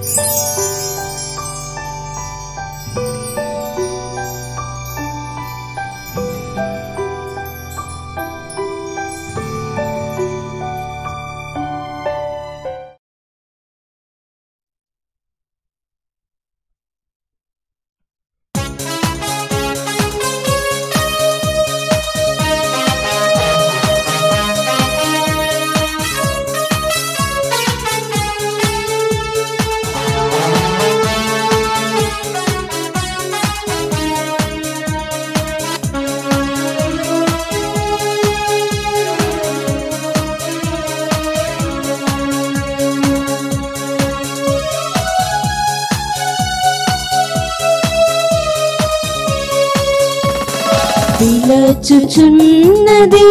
పిలచుచున్నది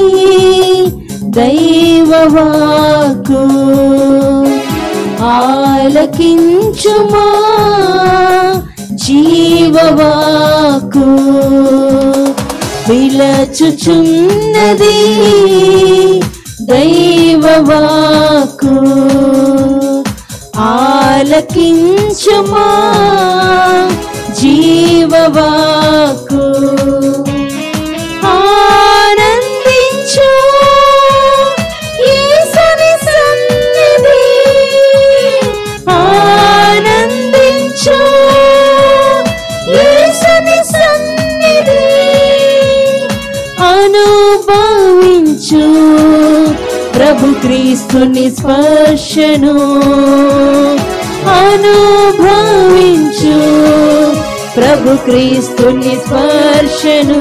దైవవాకు ఆలకించుమా జీవవాకు పిలచుచున్నది దైవవాకు ఆలకించుమా జీవవాకు ఆనందించు యేసుని సన్నిధి ఆనందించు యేసుని సన్నిధి అనుభవించు ప్రభు క్రీస్తుని స్పర్శను అనుభవించు ప్రభు క్రీస్తుని స్పర్శను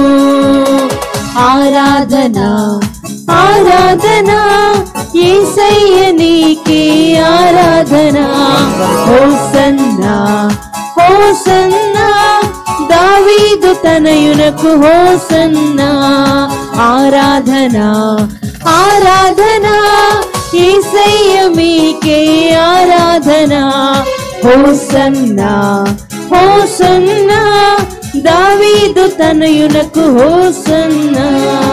ఆరాధన ఆరాధన ఏసయ్య నీకే ఆరాధన హోసన్నా హోసన్నా దావీదు తనయునకు హోసన్నా ఆరాధన ఆరాధన ఏసయ్య మీకే ఆరాధన హోసన్నా హోసన్నా దావీదు తనయునకు హోసన్నా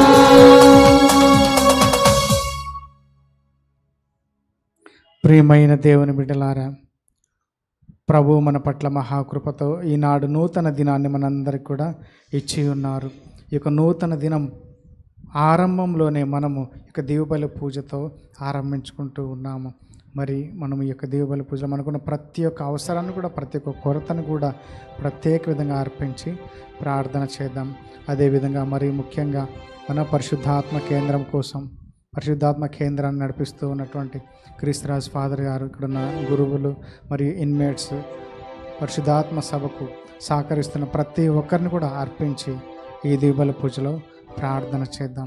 ప్రియమైన దేవుని బిడ్డలారా ప్రభు మన పట్ల మహాకృపతో ఈనాడు నూతన దినాన్ని మనందరికి కూడా ఇచ్చి ఉన్నారు ఈ యొక్క నూతన దినం ఆరంభంలోనే మనము ఇక దీవబలి పూజతో ఆరంభించుకుంటూ ఉన్నాము మరి మనం ఈ యొక్క దీవబలి పూజలో మనకున్న ప్రతి ఒక్క అవసరాన్ని కూడా ప్రతి ఒక్క కొరతను కూడా ప్రత్యేక విధంగా అర్పించి ప్రార్థన చేద్దాం అదేవిధంగా మరి ముఖ్యంగా మన పరిశుద్ధాత్మ కేంద్రం కోసం పరిశుద్ధాత్మ కేంద్రాన్ని నడిపిస్తూ ఉన్నటువంటి క్రీస్తురాజ్ ఫాదర్ గారు ఇక్కడున్న గురువులు మరియు ఇన్మేట్స్ పరిశుద్ధాత్మ సభకు సహకరిస్తున్న ప్రతి ఒక్కరిని కూడా అర్పించి ఈ దీపాల పూజలో ప్రార్థన చేద్దాం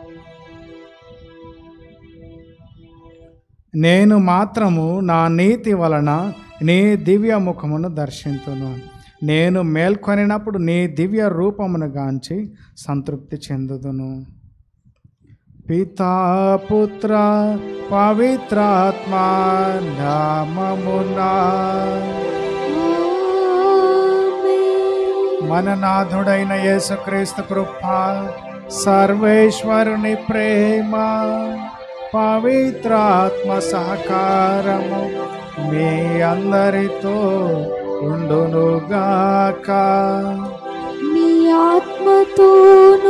నేను మాత్రము నా నీతి వలన నీ దివ్య ముఖమును దర్శింతును నేను మేల్కొనినప్పుడు నీ దివ్య రూపమును గాంచి సంతృప్తి చెందుదును పితా పుత్ర పవిత్రాత్మ నామమునా మన నాథుడైన యేసుక్రీస్తు కృప సర్వేశ్వరుని ప్రేమ పవిత్రాత్మ సహకారము మీ అందరితో ఉండునుగాక నీ ఆత్మతోను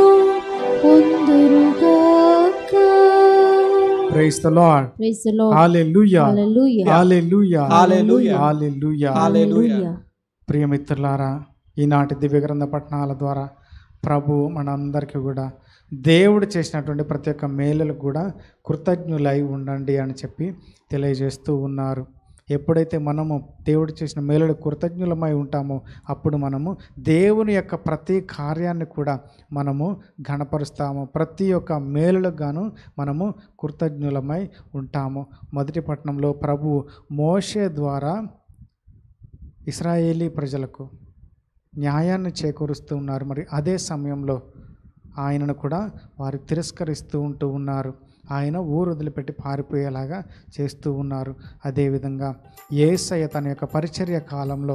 పొందురుగాక praise the lord praise the Lord హల్లెలూయా హల్లెలూయా హల్లెలూయా హల్లెలూయా. హల్లెలూయా హల్లెలూయా. ప్రియమిత్రులారా ఈనాటి దివ్య గ్రంథ పట్టణాల ద్వారా ప్రభు మనందరికీ కూడా దేవుడు చేసినటువంటి ప్రతి ఒక్క మేలులకు కూడా కృతజ్ఞులై ఉండండి అని చెప్పి తెలియజేస్తూ ఉన్నారు ఎప్పుడైతే మనము దేవుడు చేసిన మేలుడు కృతజ్ఞులమై ఉంటామో అప్పుడు మనము దేవుని యొక్క ప్రతి కార్యాన్ని కూడా మనము ఘనపరుస్తాము ప్రతి ఒక్క మేలులకు గాను మనము కృతజ్ఞులమై ఉంటాము మొదటి పట్టణంలో ప్రభు మోషే ద్వారా ఇస్రాయేలీ ప్రజలకు న్యాయాన్ని చేకూరుస్తూ ఉన్నారు మరి అదే సమయంలో ఆయనను కూడా వారు తిరస్కరిస్తూ ఉంటూ ఉన్నారు ఆయన ఊరు వదిలిపెట్టి పారిపోయేలాగా చేస్తూ ఉన్నారు అదేవిధంగా ఏసయ్య తన యొక్క పరిచర్య కాలంలో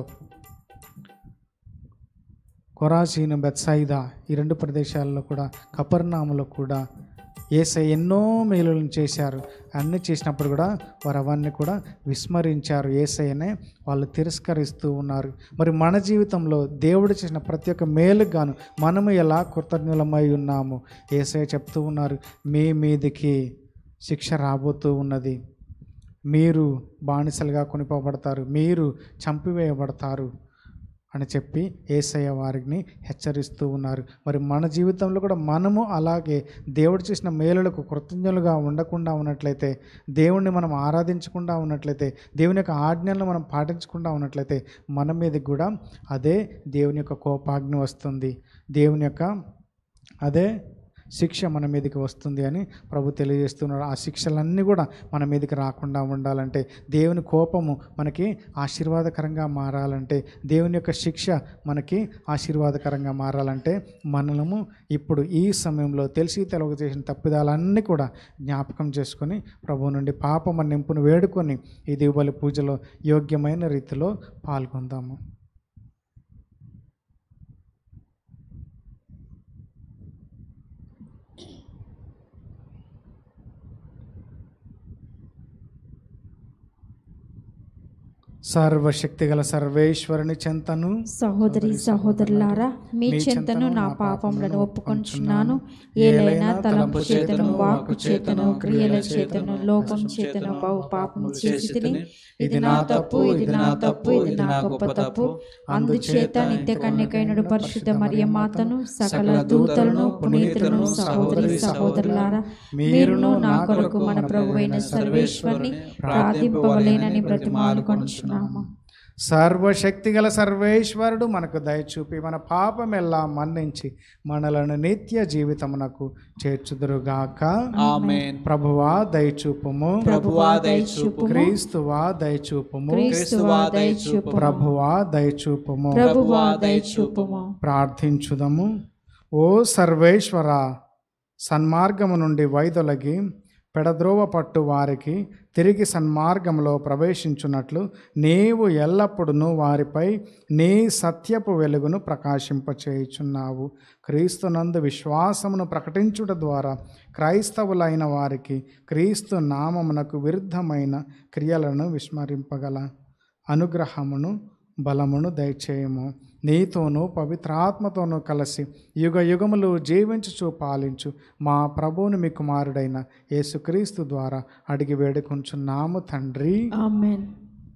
కొరాసీను బెత్సైదా ఈ రెండు ప్రదేశాల్లో కూడా కపర్నాములో కూడా ఏసై ఎన్నో మేలులను చేశారు అన్నీ చేసినప్పుడు కూడా వారు అవన్నీ కూడా విస్మరించారు ఏసైనే వాళ్ళు తిరస్కరిస్తూ ఉన్నారు మరి మన జీవితంలో దేవుడు చేసిన ప్రతి ఒక్క మేలుకు గాను మనము ఎలా కృతజ్ఞులమై ఉన్నాము ఏసై చెప్తూ ఉన్నారు మీ మీదికి శిక్ష రాబోతూ ఉన్నది మీరు బానిసలుగా కొనిపోబడతారు మీరు చంపివేయబడతారు అని చెప్పి ఏసయ్య వారిని హెచ్చరిస్తూ ఉన్నారు మరి మన జీవితంలో కూడా మనము అలాగే దేవుడు చేసిన మేలులకు కృతజ్ఞులుగా ఉండకుండా ఉన్నట్లయితే దేవుణ్ణి మనం ఆరాధించకుండా ఉన్నట్లయితే దేవుని యొక్క ఆజ్ఞలను మనం పాటించకుండా ఉన్నట్లయితే మన మీదకి కూడా అదే దేవుని యొక్క కోపాగ్ని వస్తుంది దేవుని యొక్క అదే శిక్ష మన మీదకి వస్తుంది అని ప్రభు తెలియజేస్తున్నాడు ఆ శిక్షలన్నీ కూడా మన మీదకి రాకుండా ఉండాలంటే దేవుని కోపము మనకి ఆశీర్వాదకరంగా మారాలంటే దేవుని యొక్క శిక్ష మనకి ఆశీర్వాదకరంగా మారాలంటే మనము ఇప్పుడు ఈ సమయంలో తెలిసి తెలవక చేసిన తప్పిదాలన్నీ కూడా జ్ఞాపకం చేసుకొని ప్రభు నుండి పాప మన్నింపును వేడుకొని ఈ దిగుబలి పూజలో యోగ్యమైన రీతిలో పాల్గొందాము సర్వశక్తి గల సర్వేశ్వరుని చెంతను సహోదరి సహోదరులారా మీ చెంతను నా పాపములను ఒప్పుకొంచున్నాను ఏలైనా తలంపు చేతను వాక్కు చేతను క్రియల చేతను లోకం చేతను బహు పాపము చేసి తిని ఇది నా తప్పు ఇది నా తప్పు ఇది నా గొప్ప తప్పు అందుచేత నిత్య కన్యకైనడు పరిశుద్ధ మరియమాతను సకల దూతలను పునీతులను సహోదరి సహోదరులారా మీరును నా కొరకు మన ప్రభువైన సర్వేశ్వరిని ప్రార్థింపవలేనని బ్రతిమాలుకొంచున్నాము సర్వశక్తి గల సర్వేశ్వరుడు మనకు దయచూపి మన పాపమెల్లా మన్నించి మనలను నిత్య జీవితమునకు చేర్చుదురుగాక ఆమేన్ ప్రభువా దయచూపుము ప్రభువా దయచూపుము క్రీస్తువా దయచూపుము క్రీస్తువా దయచూపుము ప్రభువా దయచూపుము ప్రభువా దయచూపుము ప్రార్థించుదము ఓ సర్వేశ్వర సన్మార్గము నుండి వైదొలగి పెడద్రోవ పట్టు వారికి తిరిగి సన్మార్గంలో ప్రవేశించున్నట్లు నీవు ఎల్లప్పుడూ వారిపై నీ సత్యపు వెలుగును ప్రకాశింపచేయుచున్నావు క్రీస్తునందు విశ్వాసమును ప్రకటించుట ద్వారా క్రైస్తవులైన వారికి క్రీస్తు నామమునకు విరుద్ధమైన క్రియలను విస్మరింపగల అనుగ్రహమును బలమును దయచేయము నీతోనూ పవిత్రాత్మతోనూ కలిసి యుగ యుగములు జీవించుచు పాలించు మా ప్రభువుని మీ కుమారుడైన యేసుక్రీస్తు ద్వారా అడిగి వేడుకుంటున్నాము తండ్రి ఆమేన్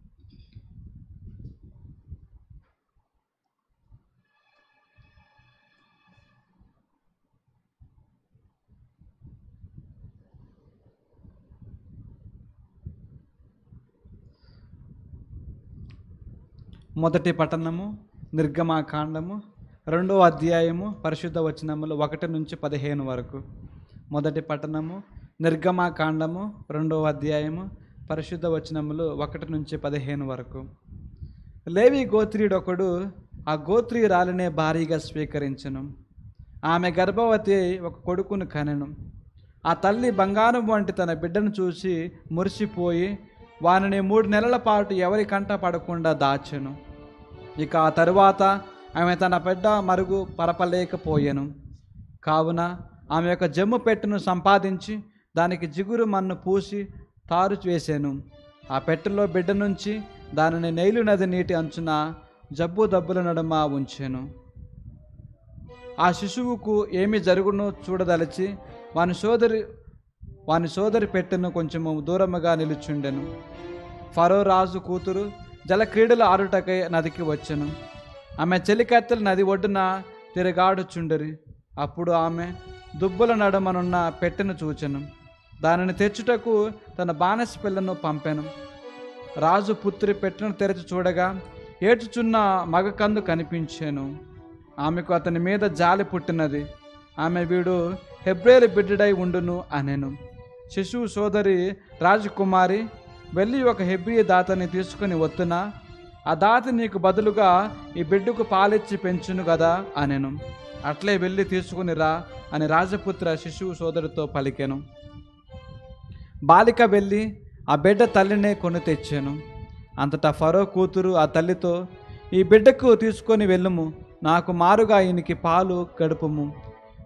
మొదటి పట్టణము నిర్గమాకాండము రెండో అధ్యాయము పరిశుద్ధ వచనములు ఒకటి నుంచి పదిహేను వరకు మొదటి పట్టణము నిర్గమాకాండము రెండో అధ్యాయము పరిశుద్ధ వచనములు ఒకటి నుంచి పదిహేను వరకు లేవి గోత్రీయుడొకడు ఆ గోత్రీయురాలినే భారీగా స్వీకరించను ఆమె గర్భవతి అయి ఒక కొడుకును కనెను ఆ తల్లి బంగారం వంటి తన బిడ్డను చూసి మురిసిపోయి వానిని మూడు నెలల పాటు ఎవరి కంట పడకుండా దాచెను ఇక ఆ తరువాత ఆమె తన బిడ్డ మరుగు పరపలేకపోయెను కావున ఆమె యొక్క జమ్ము పెట్టెను సంపాదించి దానికి జిగురు మన్ను పూసి తారు వేసాను ఆ పెట్టెలో బిడ్డ నుంచి దానిని నైలు నది నీటి అంచున జబ్బు దబ్బుల నడుమ ఉంచాను ఆ శిశువుకు ఏమి జరుగునో చూడదలిచి వాని సోదరి వాని సోదరి పెట్టెను కొంచెము దూరముగా నిలుచుండెను ఫరో రాజు కూతురు జల క్రీడలు ఆడుటకై నదికి వచ్చెను ఆమె చెలికత్తెలు నది ఒడ్డున తిరగాడుచుండరి అప్పుడు ఆమె దుబ్బుల నడుమనున్న పెట్టెను చూచెను దానిని తెచ్చుటకు తన బానస పిల్లను పంపెను రాజు పుత్రి పెట్టెను తెరచి చూడగా ఏడ్చుచున్న మగ కందు కనిపించాను ఆమెకు అతని మీద జాలి పుట్టినది ఆమె వీడు హెబ్రేలు బిడ్డడై ఉండును అనెను శిశువు సోదరి రాజకుమారి వెళ్ళి ఒక హెబ్రీ దాతని తీసుకుని వత్తున ఆ దాత నీకు బదులుగా ఈ బిడ్డకు పాలిచ్చి పెంచును కదా అనెను అట్లే వెళ్ళి తీసుకుని రా అని రాజపుత్ర శిశువు సోదరితో పలికెను బాలిక వెళ్ళి ఆ బిడ్డ తల్లినే కొని తెచ్చాను అంతటా ఫరో కూతురు ఆ తల్లితో ఈ బిడ్డకు తీసుకొని వెళ్ళుము నాకు మారుగా ఈయనకి పాలు గడుపుము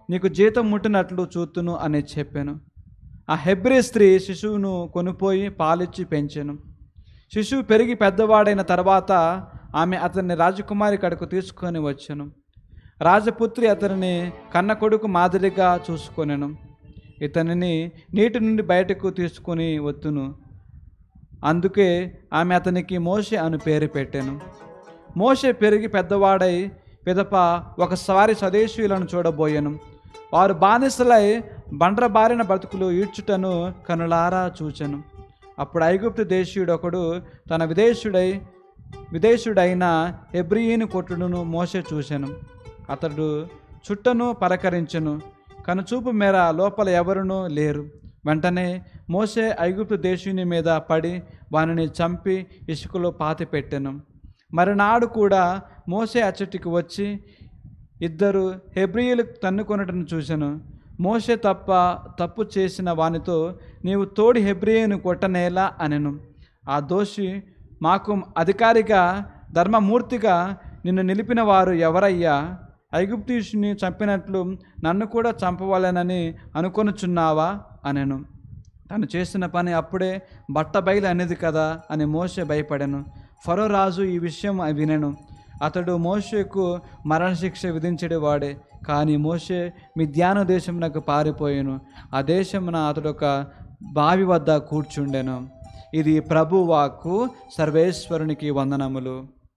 నీకు జీతం ముట్టినట్లు చూతును అని చెప్పాను ఆ హెబ్రి స్త్రీ శిశువును కొనిపోయి పాలిచ్చి పెంచాను శిశువు పెరిగి పెద్దవాడైన తర్వాత ఆమె అతన్ని రాజకుమారి కడకు తీసుకొని వచ్చాను రాజపుత్రి అతనిని కన్న కొడుకు మాదిరిగా చూసుకొనెను ఇతనిని నీటి నుండి బయటకు తీసుకొని వత్తును అందుకే ఆమె అతనికి మోషే అను పేరు పెట్టాను మోషే పెరిగి పెద్దవాడై పిదప ఒకసారి స్వదేశీయులను చూడబోయాను వారు బానిసలై బండ్రబారిన బ్రతుకులు ఈడ్చుటను కనులారా చూచెను అప్పుడు ఐగుప్తు దేశీయుడు ఒకడు తన విదేశుడై విదేశుడైన హెబ్రియిని కొట్టుడును మోసే చూశాను అతడు చుట్టను పలకరించెను కనుచూపు మేర లోపల ఎవరునూ లేరు వెంటనే మోసే ఐగుప్తు దేశుని మీద పడి వానిని చంపి ఇసుకలో పాతి పెట్టెను మరునాడు కూడా మోసే అచ్చటికి వచ్చి ఇద్దరు హెబ్రియులు తన్నుకొనటను చూశాను మోసే తప్ప తప్పు చేసిన వానితో నీవు తోడి హెబ్రియుని కొట్టనేలా అనెను ఆ దోషి మాకు అధికారిగా ధర్మమూర్తిగా నిన్ను నిలిపిన వారు ఎవరయ్యా ఐగుప్తీయుని చంపినట్లు నన్ను కూడా చంపవాలనని అనుకొనుచున్నావా అనెను తను చేసిన పని అప్పుడే బట్ట బయలు అనేది కదా అని మోసే భయపడెను ఫరో రాజు ఈ విషయం వినెను అతడు మోషేకు మరణశిక్ష విధించడు వాడే కానీ మోషే మిథ్యాను దేశమునకు పారిపోయాను ఆ దేశమున అతడు ఒక బావి వద్ద కూర్చుండెను ఇది ప్రభు వాక్కు సర్వేశ్వరునికి వందనములు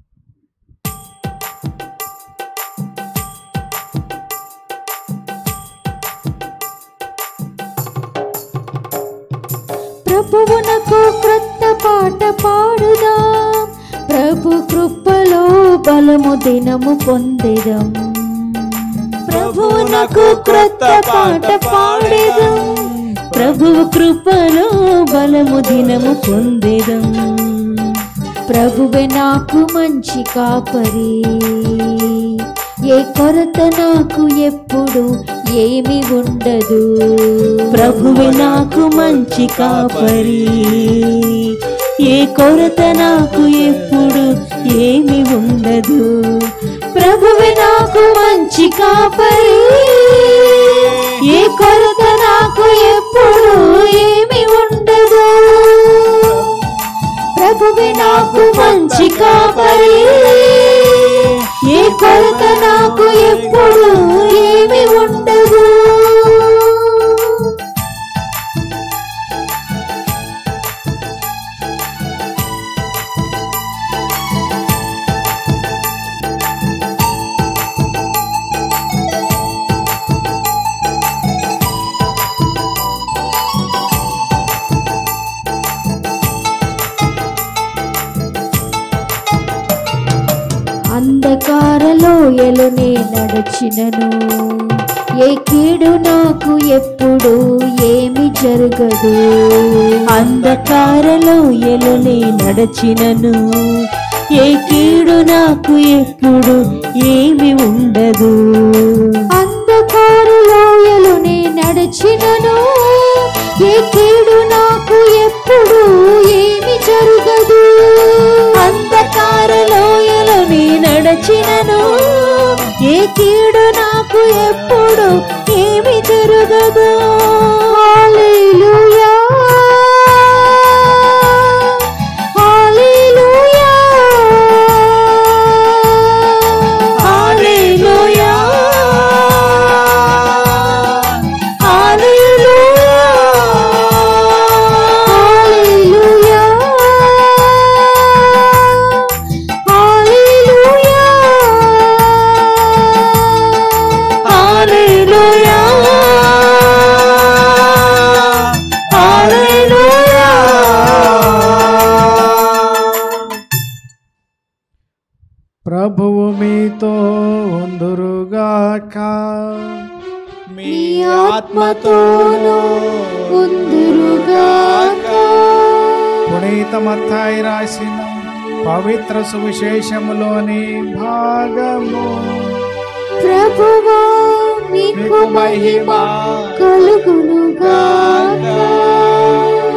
ప్రభువునకు క్రొత్త పాట పాడుదాం ప్రభు కృపలో బలము దినము పొందేదం ప్రభువునకు క్రొత్త పాట పాడేదం ప్రభువు కృపలో బలము దినము పొందేదం ప్రభువే నాకు మంచి కాపరి ఏ కొరత నాకు ఎప్పుడు ఏమి ఉండదు ప్రభువే నాకు మంచి కాపరి ఏ కొరత నాకు ఎప్పుడు ఏమి ఉండదు ప్రభువే నాకు మంచి కాపరి ఏ కొరత నాకు ఎప్పుడు ఏమి ఉండదు ప్రభువే నాకు మంచి కాపరి ఏ కొరత నాకు ఎప్పుడు ఏమి ఉండదు అంధకారలోయలు నే నడచినను ఏ కీడు నాకు ఎప్పుడు ఏమి జరగదు అంధకారలోయలు నే నడచినను ఏ కీడు నాకు ఎప్పుడు ఏమి ఉండదు అంధకారలోయలు నే నడచినను ఏ కీడు నాకు ఎప్పుడు ఏమి జరగదు అంధకార లోయలో నీ నడచినను ఏ కీడు నాకు ఎప్పుడు ఏమి జరగదు హల్లెలూయా హల్లెలూయా హల్లెలూయా హల్లెలూయా హల్లెలూయా హల్లెలూయా హల్లెలూయా ప్రభువు మీతో ఉందురుగాక మీ ఆత్మతోనూ ఉందురుగాక పునీత మత్తాయి రాసిన పవిత్ర సువిశేషములోని భాగము ప్రభువా మీకు మహిమ కలుగునుగాక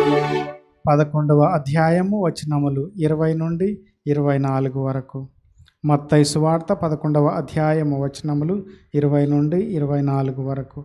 పదకొండవ అధ్యాయము వచనములు ఇరవై నుండి ఇరవై నాలుగు వరకు మత్తయి సువార్త పదకొండవ అధ్యాయము వచనములు ఇరవై నుండి ఇరవై నాలుగు వరకు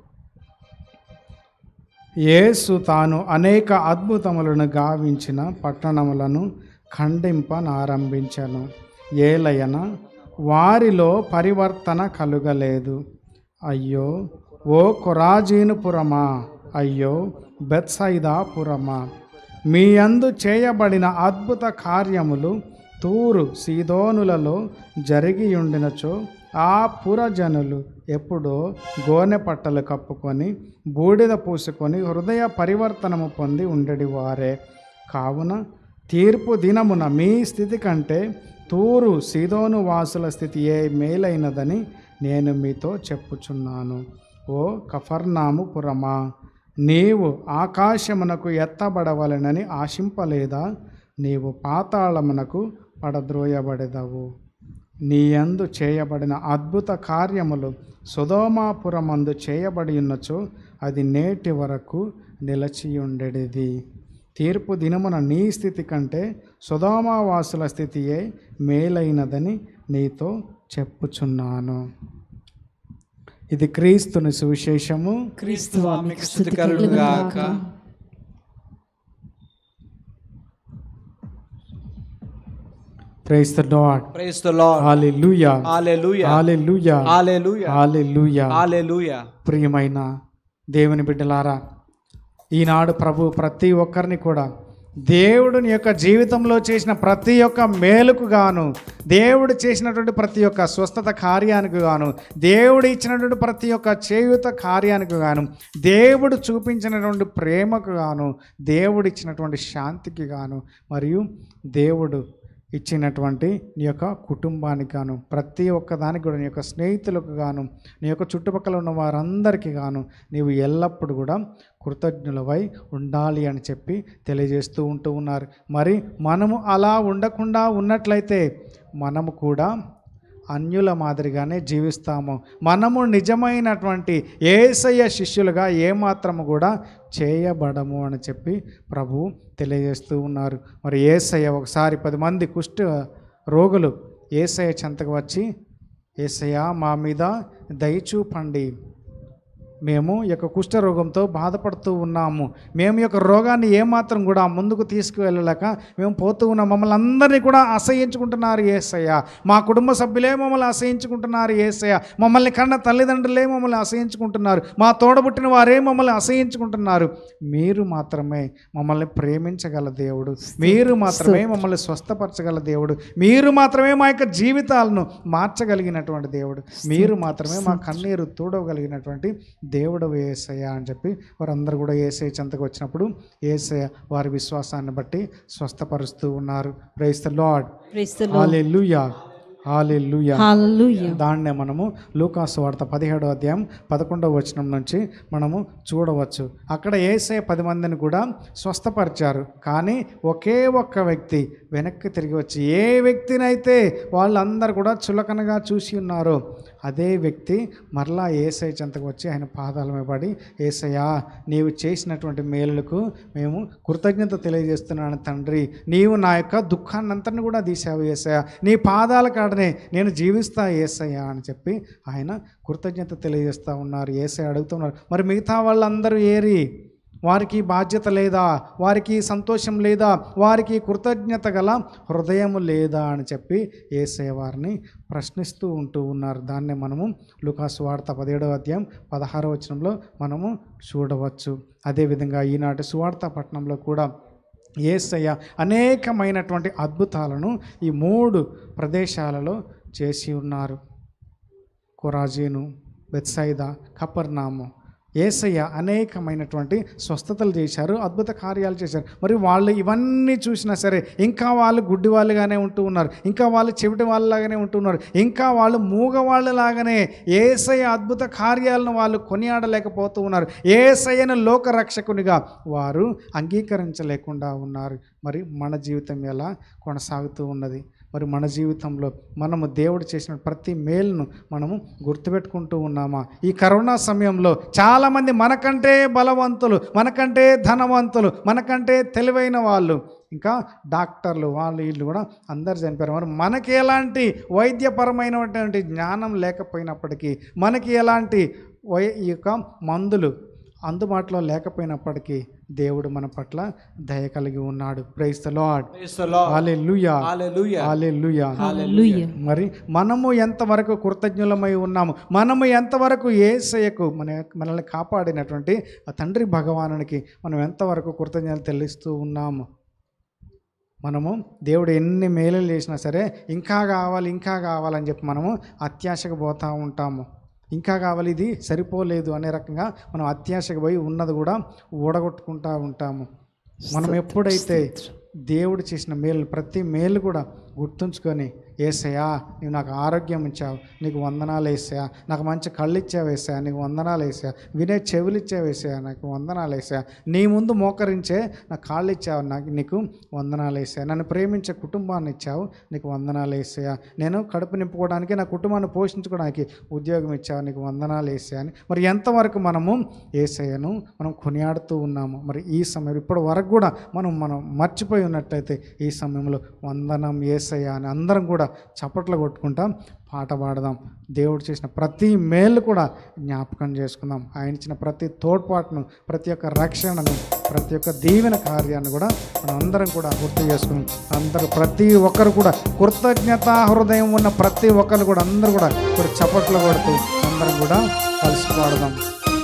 యేసు తాను అనేక అద్భుతములను గావించిన పట్టణములను ఖండింపనారంభించను ఏలయన వారిలో పరివర్తన కలుగలేదు అయ్యో ఓ కొరాజీనుపురమా అయ్యో బెత్సైదాపురమా మీ అందు చేయబడిన అద్భుత కార్యములు తూరు సీదోనులలో జరిగియుండినచో ఆ పురజనులు ఎప్పుడో గోనె పట్టలు కప్పుకొని బూడిద పూసుకొని హృదయ పరివర్తనము పొంది ఉండడి వారే కావున తీర్పు దినమున మీ స్థితి కంటే తూరు సీదోను వాసుల స్థితి ఏ మేలైనదని నేను మీతో చెప్పుచున్నాను ఓ కఫర్నాము పురమా నీవు ఆకాశమునకు ఎత్తబడవలెనని ఆశింపలేదా నీవు పాతాళమునకు పడద్రోయబడెదవు నీయందు చేయబడిన అద్భుత కార్యములు సుధోమాపురమందు చేయబడి ఉన్నచో అది నేటి వరకు నిలచియుండెడిది తీర్పు దినమున నీ స్థితి కంటే సుధామావాసుల స్థితియే మేలైనదని నీతో చెప్పుచున్నాను ఇది క్రీస్తుని సువిశేషము క్రీస్తు మీకు స్థుతి కలుగుగాక praise the lord praise the lord hallelujah hallelujah hallelujah hallelujah hallelujah hallelujah ప్రియమైన దేవుని బిడ్డలారా ఈనాడు ప్రభు ప్రతి ఒక్కరిని కూడా దేవుడిని యొక్క జీవితంలో చేసిన ప్రతి ఒక్క మేలుకు గాను దేవుడు చేసినటువంటి ప్రతి ఒక్క స్వస్థత కార్యానికి గాను దేవుడు ఇచ్చినటువంటి ప్రతి ఒక్క చేయుత కార్యానికి గాను దేవుడు చూపించినటువంటి ప్రేమకు గాను దేవుడు ఇచ్చినటువంటి శాంతికి గాను మరియు దేవుడు ఇచ్చినటువంటి నీ యొక్క కుటుంబానికి గాను ప్రతి ఒక్క దానికి కూడా నీ యొక్క స్నేహితులకు గాను నీ యొక్క చుట్టుపక్కల ఉన్న వారందరికీ గాను నీవు ఎల్లప్పుడూ కూడా కృతజ్ఞులవై ఉండాలి అని చెప్పి తెలియజేస్తూ ఉంటూ ఉన్నారు మరి మనము అలా ఉండకుండా ఉన్నట్లయితే మనము కూడా అన్యుల మాదిరిగానే జీవిస్తాము మనము నిజమైనటువంటి ఏసయ్య శిష్యులుగా ఏమాత్రము కూడా చేయబడము అని చెప్పి ప్రభు తెలియజేస్తూ ఉన్నారు మరి ఏసయ్య ఒకసారి పది మంది కుష్ఠ రోగులు ఏసయ్య చెంతకు వచ్చి ఏసయ్య మా మీద దయచూపండి మేము ఈ యొక్క కుష్ఠరోగంతో బాధపడుతూ ఉన్నాము మేము ఈ యొక్క రోగాన్ని ఏమాత్రం కూడా ముందుకు తీసుకువెళ్ళలేక మేము పోతూ ఉన్నాం మమ్మల్ని అందరినీ కూడా అసహించుకుంటున్నారు ఏసయ్య మా కుటుంబ సభ్యులే మమ్మల్ని అసహించుకుంటున్నారు ఏసయ్య మమ్మల్ని కన్న తల్లిదండ్రులే మమ్మల్ని అసహించుకుంటున్నారు మా తోడబుట్టిన వారే మమ్మల్ని అసహించుకుంటున్నారు మీరు మాత్రమే మమ్మల్ని ప్రేమించగల దేవుడు మీరు మాత్రమే మమ్మల్ని స్వస్థపరచగల దేవుడు మీరు మాత్రమే మా యొక్క జీవితాలను మార్చగలిగినటువంటి దేవుడు మీరు మాత్రమే మా కన్నీరు తూడవగలిగినటువంటి దేవుడు ఏసయ్య అని చెప్పి వారందరూ కూడా ఏసయ్య చెంతకు వచ్చినప్పుడు ఏసయ్య వారి విశ్వాసాన్ని బట్టి స్వస్థపరుస్తూ ఉన్నారు praise the lord hallelujah hallelujah hallelujah దాన్నే మనము లూకాసు వార్త పదిహేడో అధ్యాయం పదకొండవ వచనం నుంచి మనము చూడవచ్చు అక్కడ ఏసే పది మందిని కూడా స్వస్థపరిచారు కానీ ఒకే ఒక్క వ్యక్తి వెనక్కి తిరిగి వచ్చి ఏ వ్యక్తినైతే వాళ్ళందరూ కూడా చులకనగా చూసి ఉన్నారో అదే వ్యక్తి మరలా ఏసై చెంతకు వచ్చి ఆయన పాదాల మీద పడి ఏసయ్యా నీవు చేసినటువంటి మేలులకు మేము కృతజ్ఞత తెలియజేస్తున్నాను తండ్రి నీవు నా యొక్క దుఃఖాన్ని అంతని కూడా తీసావు ఏసయ్య నీ పాదాల కాడనే నేను జీవిస్తా ఏసయ్యా అని చెప్పి ఆయన కృతజ్ఞత తెలియజేస్తూ ఉన్నారు ఏసయ్య అడుగుతున్నారు మరి మిగతా వాళ్ళందరూ ఏరి వారికి బాధ్యత లేదా వారికి సంతోషం లేదా వారికి కృతజ్ఞత గల హృదయము లేదా అని చెప్పి ఏసే వారిని ప్రశ్నిస్తూ ఉంటూ ఉన్నారు దాన్నే మనము లుకాసు వార్త పదిహేడవ అధ్యాయం పదహారవ వచనంలో మనము చూడవచ్చు అదేవిధంగా ఈనాటి సువార్త పట్టణంలో కూడా ఏసయ్య అనేకమైనటువంటి అద్భుతాలను ఈ మూడు ప్రదేశాలలో చేసి ఉన్నారు కొరాజీను బెత్సైదా కపర్నాము ఏసయ్య అనేకమైనటువంటి స్వస్థతలు చేశారు అద్భుత కార్యాలు చేశారు మరి వాళ్ళు ఇవన్నీ చూసినా సరే ఇంకా వాళ్ళు గుడ్డి వాళ్ళుగానే ఉంటూ ఉన్నారు ఇంకా వాళ్ళు చెవిటి వాళ్ళలాగానే ఉంటున్నారు ఇంకా వాళ్ళు మూగ వాళ్ళలాగానే ఏసయ్య అద్భుత కార్యాలను వాళ్ళు కొనియాడలేకపోతూ ఉన్నారు ఏసయ్యను లోకరక్షకునిగా వారు అంగీకరించలేకుండా ఉన్నారు మరి మన జీవితం ఎలా కొనసాగుతూ ఉన్నది మరి మన జీవితంలో మనము దేవుడు చేసిన ప్రతి మేలును మనము గుర్తుపెట్టుకుంటూ ఉన్నామా ఈ కరోనా సమయంలో చాలామంది మనకంటే బలవంతులు మనకంటే ధనవంతులు మనకంటే తెలివైన వాళ్ళు ఇంకా డాక్టర్లు వాళ్ళు వీళ్ళు కూడా అందరు చనిపోయారు మరి మనకి ఎలాంటి వైద్యపరమైనటువంటి జ్ఞానం లేకపోయినప్పటికీ మనకి ఎలాంటి వై ఈ యొక్క మందులు అందుబాటులో లేకపోయినప్పటికీ దేవుడు మన పట్ల దయ కలిగి ఉన్నాడు price the lord Praise the Lord. Hallelujah Hallelujah. హల్లెలూయా హల్లెలూయా మరి మనము ఎంతవరకు కృతజ్ఞులమై ఉన్నాము మనము ఎంతవరకు ఏసయ్యకు మన మనల్ని కాపాడినటువంటి ఆ తండ్రి భగవానునికి మనం ఎంతవరకు కృతజ్ఞతలు చెల్లిస్తూ ఉన్నాము మనము దేవుడు ఎన్ని మేలులు చేసినా సరే ఇంకా కావాలి ఇంకా కావాలని చెప్పి మనము అత్యాశకు పోతూ ఉంటాము ఇంకా కావాలి ఇది సరిపోలేదు అనే రకంగా మనం అత్యాశకు పోయి ఉన్నది కూడా ఊడగొట్టుకుంటూ ఉంటాము మనం ఎప్పుడైతే దేవుడు చేసిన మేలు ప్రతి మేలు కూడా గుర్తుంచుకొని ఏసయ్యా నీవు నాకు ఆరోగ్యం ఇచ్చావు నీకు వందనాలు వేసాయా నాకు మంచి కళ్ళు ఇచ్చావు వేసాయా నీకు వందనాలు వేసాయా వినే చెవులు ఇచ్చావు వేసాయా నాకు వందనాలు వేసాయా నీ ముందు మోకరించే నాకు కాళ్ళు ఇచ్చావు నాకు నీకు వందనాలు వేసాయా నన్ను ప్రేమించే కుటుంబాన్ని ఇచ్చావు నీకు వందనాలు వేసాయా నేను కడుపు నింపుకోవడానికి నా కుటుంబాన్ని పోషించుకోవడానికి ఉద్యోగం ఇచ్చావు నీకు వందనాలు వేసాయా అని మరి ఎంతవరకు మనము ఏసయ్యను మనం కొనియాడుతూ ఉన్నాము మరి ఈ సమయం ఇప్పటి వరకు కూడా మనం మనం మర్చిపోయి ఉన్నట్టయితే ఈ సమయంలో వందనం ఏసయ్య అని అందరం కూడా చప్పట్లు కొట్టుకుంటాం పాట పాడదాం దేవుడు చేసిన ప్రతి మేలు కూడా జ్ఞాపకం చేసుకుందాం ఆయన ఇచ్చిన ప్రతి తోడ్పాటును ప్రతి ఒక్క రక్షణను ప్రతి ఒక్క దీవెన కార్యాన్ని కూడా మనం అందరం కూడా గుర్తు చేసుకుని అందరూ ప్రతి ఒక్కరు కూడా కృతజ్ఞత హృదయం ఉన్న ప్రతి ఒక్కరు కూడా అందరూ కూడా ఇప్పుడు చప్పట్లు కొడుతూ అందరం కూడా కలిసి పాడదాం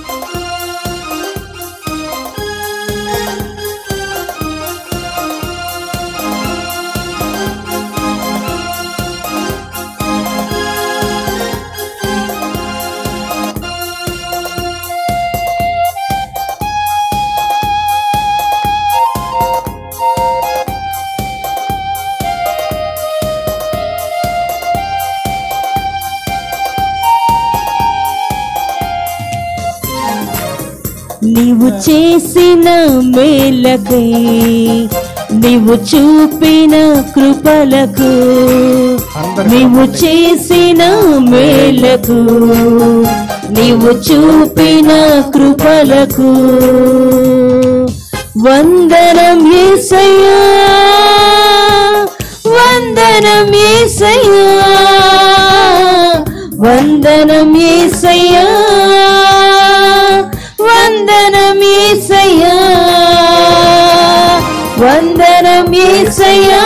నీవు చేసిన మేలకై నీవు చూపిన కృపలకు అందరూ నీవు చేసిన మేలకు నీవు చూపిన కృపలకు వందనం యేసయ్యా వందనం యేసయ్యా వందనం యేసయ్యా వందనం యేసయ్యా వందనం యేసయ్యా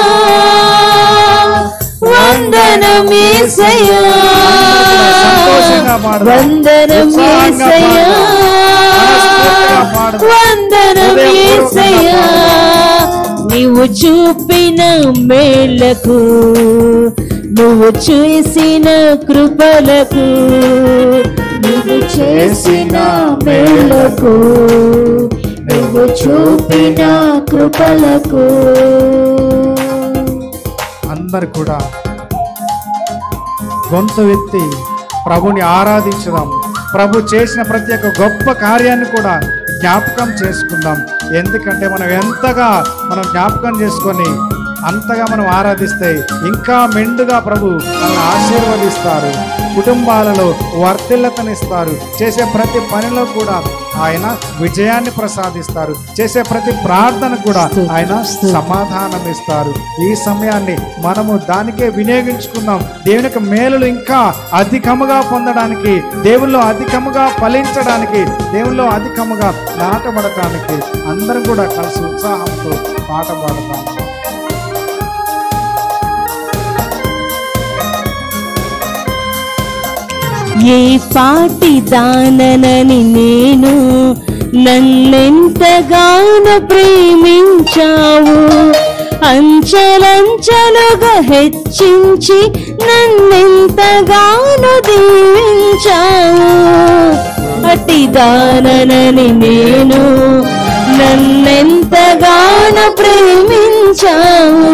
వందనం యేసయ్యా సంతోషంగా పాడదాం. వందనం ఉత్సాహంగా యేసయ్యా మనస్ఫూర్తిగా పాడదాం. వందనం హృదయపూర్వకంగా యేసయ్యా నీవు చూపిన మేలకు నువ్వు చేసిన కృపలకు నువ్వు చేసిన మేలకు నువ్వు చూపిన కృపలకు అందరు కూడా గొంతు ఎత్తి ప్రభుని ఆరాధించుదాం ప్రభు చేసిన ప్రతి ఒక్క గొప్ప కార్యాన్ని కూడా జ్ఞాపకం చేసుకుందాం ఎందుకంటే మనం ఎంతగా మనం జ్ఞాపకం చేసుకొని అంతగా మనం ఆరాధిస్తే ఇంకా మెండుగా ప్రభు మనల్ని ఆశీర్వదిస్తారు కుటుంబాలలో వర్తిల్లతనిస్తారు చేసే ప్రతి పనిలో కూడా ఆయన విజయాన్ని ప్రసాదిస్తారు చేసే ప్రతి ప్రార్థన కూడా ఆయన సమాధానం ఇస్తారు ఈ సమయాన్ని మనము దానికే వినియోగించుకుందాం దేవుని యొక్క మేలులు ఇంకా అధికముగా పొందడానికి దేవుల్లో అధికముగా ఫలించడానికి దేవుల్లో అధికముగా నాటబడటానికి అందరం కూడా కలిసి ఉత్సాహంతో పాట పాడతాం ఏ పాటి దాననని నేను నన్నెంతగానో ప్రేమించావు అంచలంచలుగా హెచ్చించి నన్నెంతగానో దీవించావు అటి దాననని నేను నన్నెంతగానో ప్రేమించావు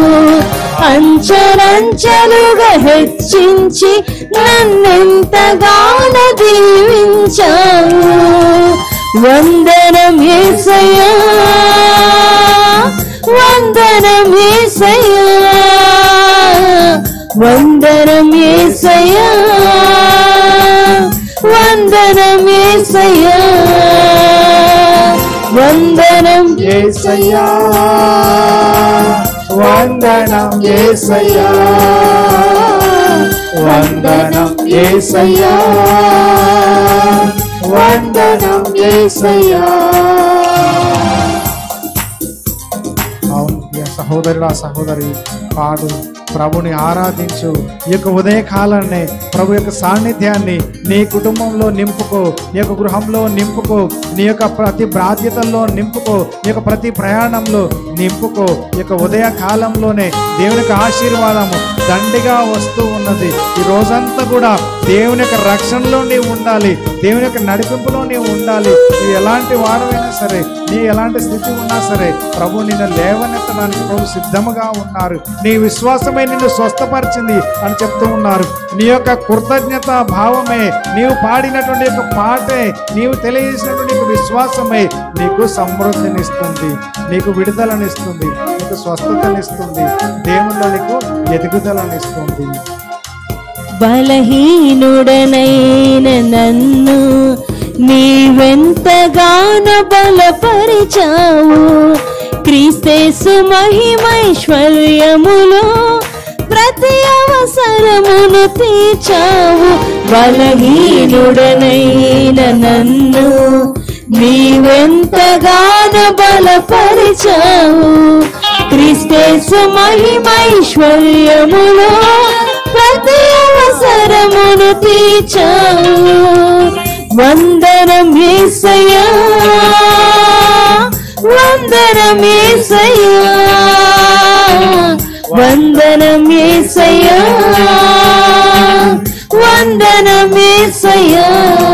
అంచలంచలుగా హెచ్చించి నన్నెంతగానో దీవించావు వందనం యేసయ్యా వందనం యేసయ్యా వందనం ఏసయ్యా వందనం ఏసయ్యా వందనం ఏసయ్యా వందనం ఏసయ్యా వందనం ఏసయ్యా వందనం ఏసయ్యా అవును ప్రియ సహోదరుడా సహోదరి పాడు ప్రభుని ఆరాధించు ఈ యొక్క ఉదయకాలాన్ని ప్రభు యొక్క సాన్నిధ్యాన్ని నీ కుటుంబంలో నింపుకో నీ యొక్క గృహంలో నింపుకో నీ యొక్క ప్రతి బాధ్యతల్లో నింపుకో నీ యొక్క ప్రతి ప్రయాణంలో నింపుకో ఈ యొక్క ఉదయ కాలంలోనే దేవుని యొక్క ఆశీర్వాదము దండిగా వస్తూ ఉన్నది ఈ రోజంతా కూడా దేవుని యొక్క రక్షణలో నీవు ఉండాలి దేవుని యొక్క నడిపింపులో నీవు ఉండాలి నీవు ఎలాంటి వారమైనా సరే నీ ఎలాంటి స్థితి ఉన్నా సరే ప్రభు నిన్ను లేవనెత్తడానికి ప్రభు సిద్ధముగా ఉన్నారు నీ విశ్వాసమే నిన్ను స్వస్థపరిచింది అని చెప్తూ ఉన్నారు నీ యొక్క కృతజ్ఞత భావమే నీవు పాడినటువంటి యొక్క పాటే నీవు తెలియజేసినటువంటి యొక్క విశ్వాసమే నీకు సమృద్ధినిస్తుంది నీకు విడుదలనిస్తుంది నీకు స్వస్థతనిస్తుంది దేవుల్లో నీకు ఎదుగుదలనిస్తుంది బలహీనుడనైన నన్ను నీవెంతగానో బలపరిచావు క్రీస్తేసు మహిమైశ్వర్యములో ప్రతి అవసరమును తీర్చావు బలహీనుడనైన నన్ను నీవెంతగానో బలపరిచావు క్రీస్తేసు మహిమైశ్వర్యములో ప్రతి అవసరమును తీర్చావు వందనం ఏసయ్యా వందనం ఏసయ్యా వందనం ఏసయ్యా వందనం ఏసయ్యా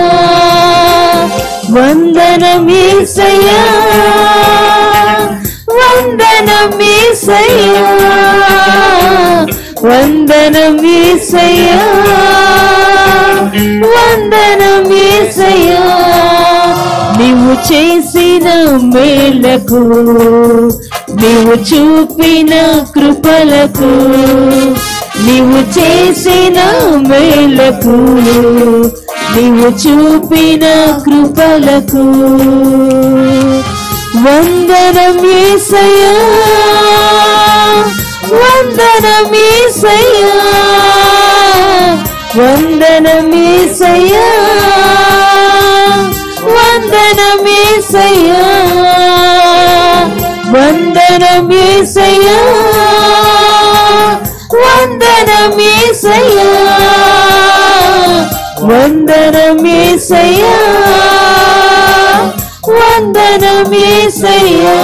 వందనం ఏసయ్యా వందనం ఏసయ్యా వందనం ఏసయ్యా వందనం ఏసయ్యా నీవు చేసిన మేలకు నీవు చూపిన కృపలకు నీవు చేసిన మేలకు నీవు చూపిన కృపలకు వందనం ఏసయ్యా వందనం ఏసయ్యా వందనం ఏసయ్యా వందనం ఏసయ్యా వందనం ఏసయ్యా వందనం ఏసయ్యా వందనం ఏసయ్యా వందనం ఏసయ్యా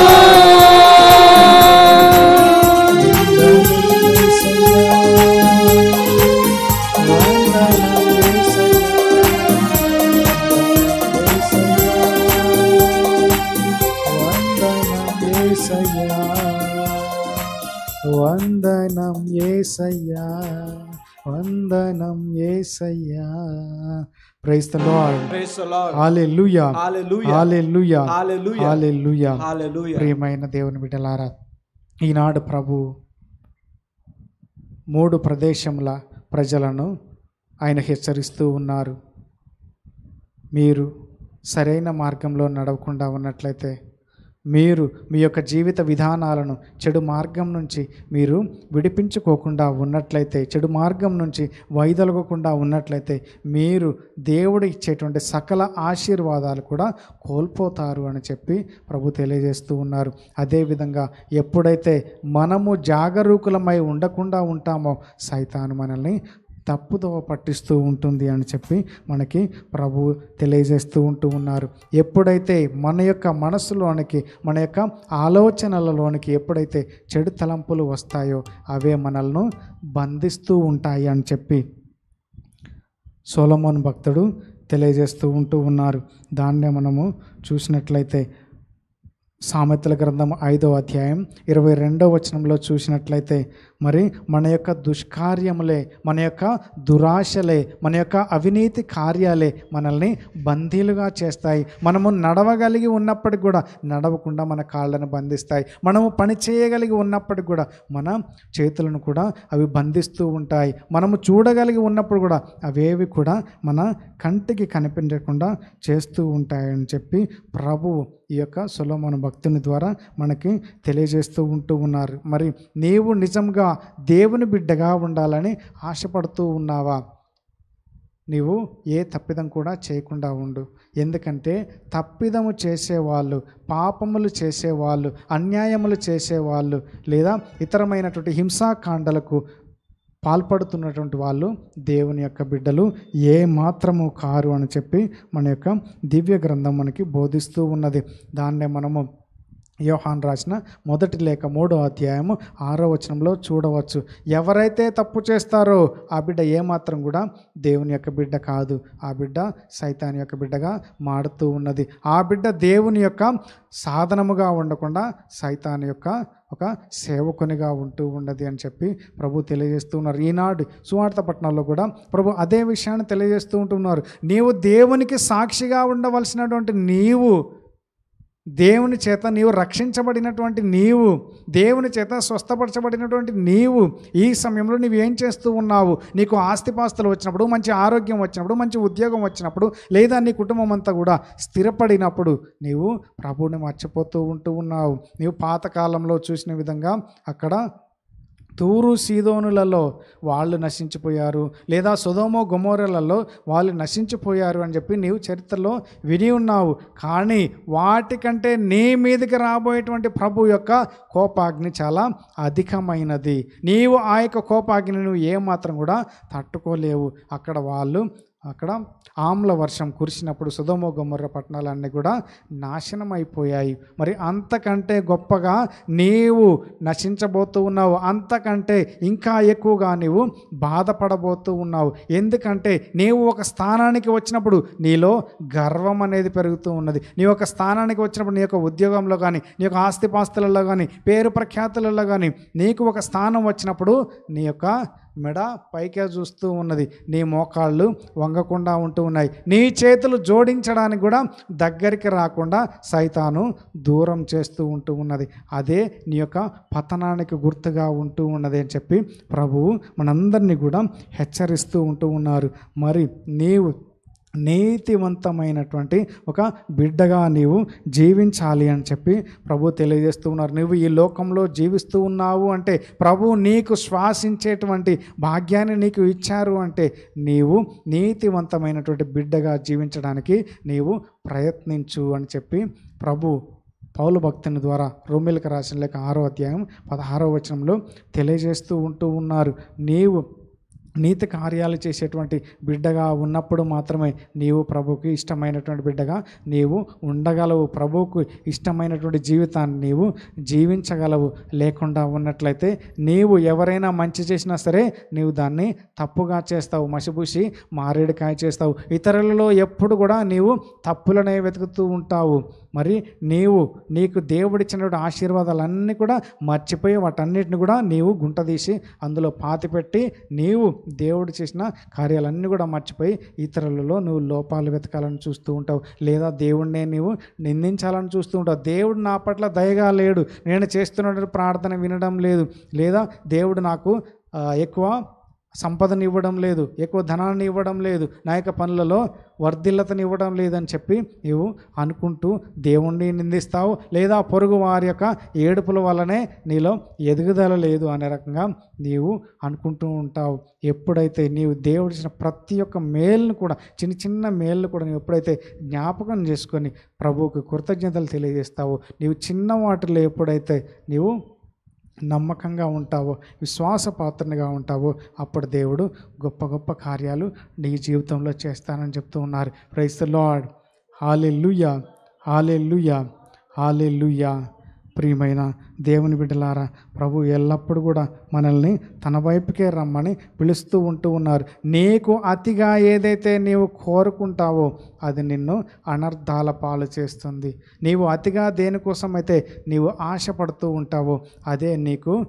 వందనం ఏసయ్యా వందనం ఏసయ్యా price the lord Praise the Lord. Hallelujah Hallelujah. Hallelujah Hallelujah. Hallelujah Hallelujah. ప్రియమైన దేవుని బిడ్డలారా ఈనాడు ప్రభు మూడు ప్రదేశముల ప్రజలను ఆయన హెచ్చరిస్తూ ఉన్నారు మీరు సరైన మార్గంలో నడవకుండా ఉన్నట్లయితే మీరు మీ యొక్క జీవిత విధానాలను చెడు మార్గం నుంచి మీరు విడిపించుకోకుండా ఉన్నట్లయితే చెడు మార్గం నుంచి వైదొలగకుండా ఉన్నట్లయితే మీరు దేవుడు ఇచ్చేటువంటి సకల ఆశీర్వాదాలు కూడా కోల్పోతారు అని చెప్పి ప్రభు తెలియజేస్తూ ఉన్నారు అదేవిధంగా ఎప్పుడైతే మనము జాగరూకులమై ఉండకుండా ఉంటామో సైతాను మనల్ని తప్పుదోవ పట్టిస్తూ ఉంటుంది అని చెప్పి మనకి ప్రభు తెలియజేస్తూ ఉంటూ ఉన్నారు ఎప్పుడైతే మన యొక్క మనసులోనికి మన యొక్క ఆలోచనలలోనికి ఎప్పుడైతే చెడు తలంపులు వస్తాయో అవే మనల్ని బంధిస్తూ ఉంటాయి అని చెప్పి సోలమోన్ భక్తుడు తెలియజేస్తూ ఉంటూ ఉన్నారు దాన్నే మనము చూసినట్లయితే సామెతల గ్రంథం ఐదో అధ్యాయం ఇరవై రెండో వచనంలో చూసినట్లయితే మరి మన యొక్క దుష్కార్యములే మన యొక్క దురాశలే మన యొక్క అవినీతి కార్యాలే మనల్ని బందీలుగా చేస్తాయి మనము నడవగలిగి ఉన్నప్పటికి కూడా నడవకుండా మన కాళ్ళను బంధిస్తాయి మనము పని చేయగలిగి ఉన్నప్పటికి కూడా మన చేతులను కూడా అవి బంధిస్తూ ఉంటాయి మనము చూడగలిగి ఉన్నప్పుడు కూడా అవేవి కూడా మన కంటికి కనిపించకుండా చేస్తూ ఉంటాయని చెప్పి ప్రభువు ఈ యొక్క సులోమన భక్తుని ద్వారా మనకి తెలియజేస్తూ ఉంటూ ఉన్నారు మరి నీవు నిజంగా దేవుని బిడ్డగా ఉండాలని ఆశపడుతూ ఉన్నావా నీవు ఏ తప్పిదం కూడా చేయకుండా ఉండు ఎందుకంటే తప్పిదము చేసేవాళ్ళు పాపములు చేసేవాళ్ళు అన్యాయములు చేసేవాళ్ళు లేదా ఇతరమైనటువంటి హింసాకాండలకు పాల్పడుతున్నటువంటి వాళ్ళు దేవుని యొక్క బిడ్డలు ఏ మాత్రము కారు అని చెప్పి మన యొక్క దివ్య గ్రంథం మనకి బోధిస్తూ ఉన్నది దాన్నే మనము యోహాన్ రాసిన మొదటి లేఖ మూడో అధ్యాయము ఆరో వచనంలో చూడవచ్చు ఎవరైతే తప్పు చేస్తారో ఆ బిడ్డ ఏమాత్రం కూడా దేవుని యొక్క బిడ్డ కాదు ఆ బిడ్డ సైతాన్ యొక్క బిడ్డగా మారుతూ ఉన్నది ఆ బిడ్డ దేవుని యొక్క సాధనముగా ఉండకుండా సైతాన్ యొక్క ఒక సేవకునిగా ఉంటూ ఉన్నది అని చెప్పి ప్రభు తెలియజేస్తూ ఉన్నారు ఈనాడు సువార్త పట్టణంలో కూడా ప్రభు అదే విషయాన్ని తెలియజేస్తూ ఉంటున్నారు నీవు దేవునికి సాక్షిగా ఉండవలసినటువంటి నీవు దేవుని చేత నీవు రక్షించబడినటువంటి నీవు దేవుని చేత స్వస్థపరచబడినటువంటి నీవు ఈ సమయంలో నీవు ఏం చేస్తూ ఉన్నావు నీకు ఆస్తిపాస్తులు వచ్చినప్పుడు మంచి ఆరోగ్యం వచ్చినప్పుడు మంచి ఉద్యోగం వచ్చినప్పుడు లేదా నీ కుటుంబం అంతా కూడా స్థిరపడినప్పుడు నీవు ప్రభువుని మర్చిపోతూ ఉంటూ ఉన్నావు నీవు పాతకాలంలో చూసిన విధంగా అక్కడ తూరు సీదోనులలో వాళ్ళు నశించిపోయారు లేదా సుధోమో గొమోరలలో వాళ్ళు నశించిపోయారు అని చెప్పి నీవు చరిత్రలో విని ఉన్నావు కానీ వాటికంటే నీ మీదకి రాబోయేటువంటి ప్రభు యొక్క కోపాగ్ని చాలా అధికమైనది నీవు ఆ యొక్క కోపాగ్ని నువ్వు ఏమాత్రం కూడా తట్టుకోలేవు అక్కడ వాళ్ళు అక్కడ ఆమ్ల వర్షం కురిసినప్పుడు సుధమో గొమ్మర్ర పట్టణాలన్నీ కూడా నాశనం అయిపోయాయి మరి అంతకంటే గొప్పగా నీవు నశించబోతూ ఉన్నావు అంతకంటే ఇంకా ఎక్కువగా నీవు బాధపడబోతూ ఉన్నావు ఎందుకంటే నీవు ఒక స్థానానికి వచ్చినప్పుడు నీలో గర్వం అనేది పెరుగుతూ ఉన్నది నీ యొక్క స్థానానికి వచ్చినప్పుడు నీ యొక్క ఉద్యోగంలో కానీ నీ యొక్క ఆస్తిపాస్తులలో కానీ పేరు ప్రఖ్యాతులలో కానీ నీకు ఒక స్థానం వచ్చినప్పుడు నీ యొక్క మెడ పైకే చూస్తూ ఉన్నది నీ మోకాళ్ళు వంగకుండా ఉంటూ ఉన్నాయి నీ చేతులు జోడించడానికి కూడా దగ్గరికి రాకుండా సైతాను దూరం చేస్తూ ఉంటూ ఉన్నది అదే నీ యొక్క పతనానికి గుర్తుగా ఉంటూ ఉన్నది అని చెప్పి ప్రభువు మనందరినీ కూడా హెచ్చరిస్తూ ఉంటూ ఉన్నారు మరి నీవు నీతివంతమైనటువంటి ఒక బిడ్డగా నీవు జీవించాలి అని చెప్పి ప్రభు తెలియజేస్తూ ఉన్నారు నువ్వు ఈ లోకంలో జీవిస్తూ ఉన్నావు అంటే ప్రభు నీకు శ్వాసించేటువంటి భాగ్యాన్ని నీకు ఇచ్చారు అంటే నీవు నీతివంతమైనటువంటి బిడ్డగా జీవించడానికి నీవు ప్రయత్నించు అని చెప్పి ప్రభు పౌలు భక్తుని ద్వారా రోమిలకు రాసిన లేక ఆరో అధ్యాయం పదహారో వచనంలో తెలియజేస్తూ ఉంటూ ఉన్నారు నీవు నీతి కార్యాలు చేసేటువంటి బిడ్డగా ఉన్నప్పుడు మాత్రమే నీవు ప్రభువుకి ఇష్టమైనటువంటి బిడ్డగా నీవు ఉండగలవు ప్రభువుకు ఇష్టమైనటువంటి జీవితాన్ని నీవు జీవించగలవు లేకుండా ఉన్నట్లయితే నీవు ఎవరైనా మంచి చేసినా సరే నీవు దాన్ని తప్పుగా చేస్తావు మసిపూసి మారేడుకాయ చేస్తావు ఇతరులలో ఎప్పుడు కూడా నీవు తప్పులనే వెతుకుతూ ఉంటావు మరి నీవు నీకు దేవుడిచ్చినటువంటి ఆశీర్వాదాలన్నీ కూడా మర్చిపోయి వాటన్నిటిని కూడా నీవు గుంట తీసి అందులో పాతిపెట్టి నీవు దేవుడు చేసిన కార్యాలన్నీ కూడా మర్చిపోయి ఇతరులలో నువ్వు లోపాలు వెతకాలని చూస్తూ ఉంటావు లేదా దేవుడినే నీవు నిందించాలని చూస్తూ ఉంటావు దేవుడు నా పట్ల దయగా లేడు నేను చేస్తున్న ప్రార్థన వినడం లేదు లేదా దేవుడు నాకు ఆ, ఎక్కువ సంపదను ఇవ్వడం లేదు ఎక్కువ ధనాన్ని ఇవ్వడం లేదు నా యొక్క పనులలో వర్ధిల్లతని ఇవ్వడం లేదని చెప్పి నీవు అనుకుంటూ దేవుణ్ణి నిందిస్తావు లేదా పొరుగు వారి యొక్క ఏడుపుల వల్లనే నీలో ఎదుగుదల లేదు అనే రకంగా నీవు అనుకుంటూ ఉంటావు ఎప్పుడైతే నీవు దేవుడిచ్చిన ప్రతి ఒక్క మేలును కూడా చిన్న చిన్న మేలును కూడా నీవు ఎప్పుడైతే జ్ఞాపకం చేసుకొని ప్రభువుకి కృతజ్ఞతలు తెలియజేస్తావో నీవు చిన్న వాటిలో ఎప్పుడైతే నీవు నమ్మకంగా ఉంటావో విశ్వాసపాత్రనిగా ఉంటావో అప్పుడు దేవుడు గొప్ప గొప్ప కార్యాలు నీ జీవితంలో చేస్తానని చెప్తూ ఉన్నారు ప్రైస్ లార్డ్ హాలే లుయా హాలే లుయా హాలే లుయా ప్రియమైన దేవుని బిడ్డలారా ప్రభు ఎల్లప్పుడూ కూడా మనల్ని తన వైపుకే రమ్మని పిలుస్తూ ఉంటూ ఉన్నారు నీకు అతిగా ఏదైతే నీవు కోరుకుంటావో అది నిన్ను అనర్థాల పాలు చేస్తుంది నీవు అతిగా దేనికోసం అయితే నీవు ఆశపడుతూ ఉంటావో అదే నీకు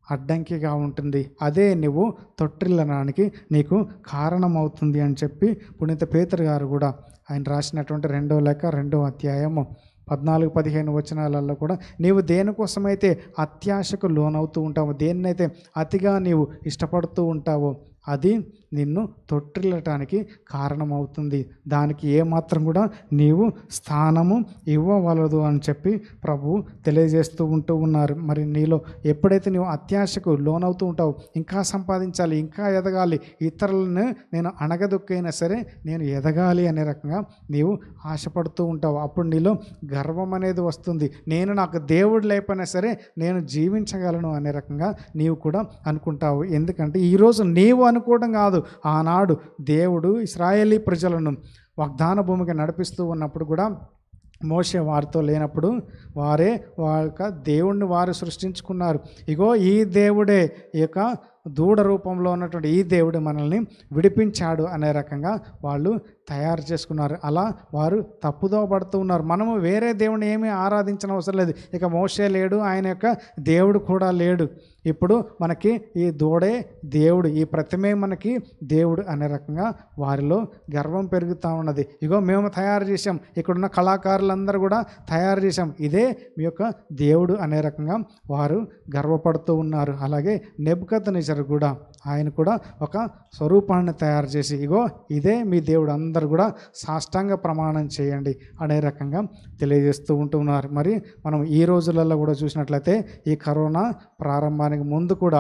అడ్డంకిగా ఉంటుంది అదే నువ్వు తొట్టిల్లడానికి నీకు కారణమవుతుంది అని చెప్పి పునీత పేతురు గారు కూడా ఆయన రాసినటువంటి రెండో లెక్క రెండో అధ్యాయము పద్నాలుగు పదిహేను వచనాలలో కూడా నీవు దేనికోసమైతే అత్యాశకు లోనవుతూ ఉంటావో దేన్నైతే అతిగా నీవు ఇష్టపడుతూ ఉంటావో అది నిన్ను తొట్టిల్లటానికి కారణమవుతుంది దానికి ఏమాత్రం కూడా నీవు స్థానము ఇవ్వవలదు అని చెప్పి ప్రభు తెలియజేస్తూ ఉంటూ ఉన్నారు మరి నీలో ఎప్పుడైతే నీవు అత్యాశకు లోనవుతూ ఉంటావు ఇంకా సంపాదించాలి ఇంకా ఎదగాలి ఇతరులను నేను అణగదొక్కైనా సరే నేను ఎదగాలి అనే రకంగా నీవు ఆశపడుతూ ఉంటావు అప్పుడు నీలో గర్వం అనేది వస్తుంది నేను నాకు దేవుడు లేకపోయినా సరే నేను జీవించగలను అనే రకంగా నీవు కూడా అనుకుంటావు ఎందుకంటే ఈరోజు నీవు అనుకోవడం కాదు ఆనాడు దేవుడు ఇస్రాయేలీ ప్రజలను వాగ్దాన భూమికి నడిపిస్తూ ఉన్నప్పుడు కూడా మోషే వారితో లేనప్పుడు వారే వారి యొక్క దేవుణ్ణి వారు సృష్టించుకున్నారు ఇగో ఈ దేవుడే ఈ యొక్క దూడ రూపంలో ఉన్నటువంటి ఈ దేవుడు మనల్ని విడిపించాడు అనే రకంగా వాళ్ళు తయారు చేసుకున్నారు అలా వారు తప్పుదో పడుతూ ఉన్నారు మనము వేరే దేవుని ఏమీ ఆరాధించిన అవసరం లేదు ఇక మోసే లేడు ఆయన యొక్క దేవుడు కూడా లేడు ఇప్పుడు మనకి ఈ దూడే దేవుడు ఈ ప్రతిమే మనకి దేవుడు అనే రకంగా వారిలో గర్వం పెరుగుతూ ఉన్నది ఇగో మేము తయారు చేసాం ఇక్కడున్న కళాకారులందరూ కూడా తయారు చేసాం ఇదే మీ యొక్క దేవుడు అనే రకంగా వారు గర్వపడుతూ ఉన్నారు అలాగే నెబ్కత్ నిజరు కూడా ఆయన కూడా ఒక స్వరూపాన్ని తయారు చేసి ఇగో ఇదే మీ దేవుడు అందరు కూడా సాష్టాంగ ప్రమాణం చేయండి అనే రకంగా తెలియజేస్తూ ఉంటున్నారు మరి మనం ఈ రోజులలో కూడా చూసినట్లయితే ఈ కరోనా ప్రారంభానికి ముందు కూడా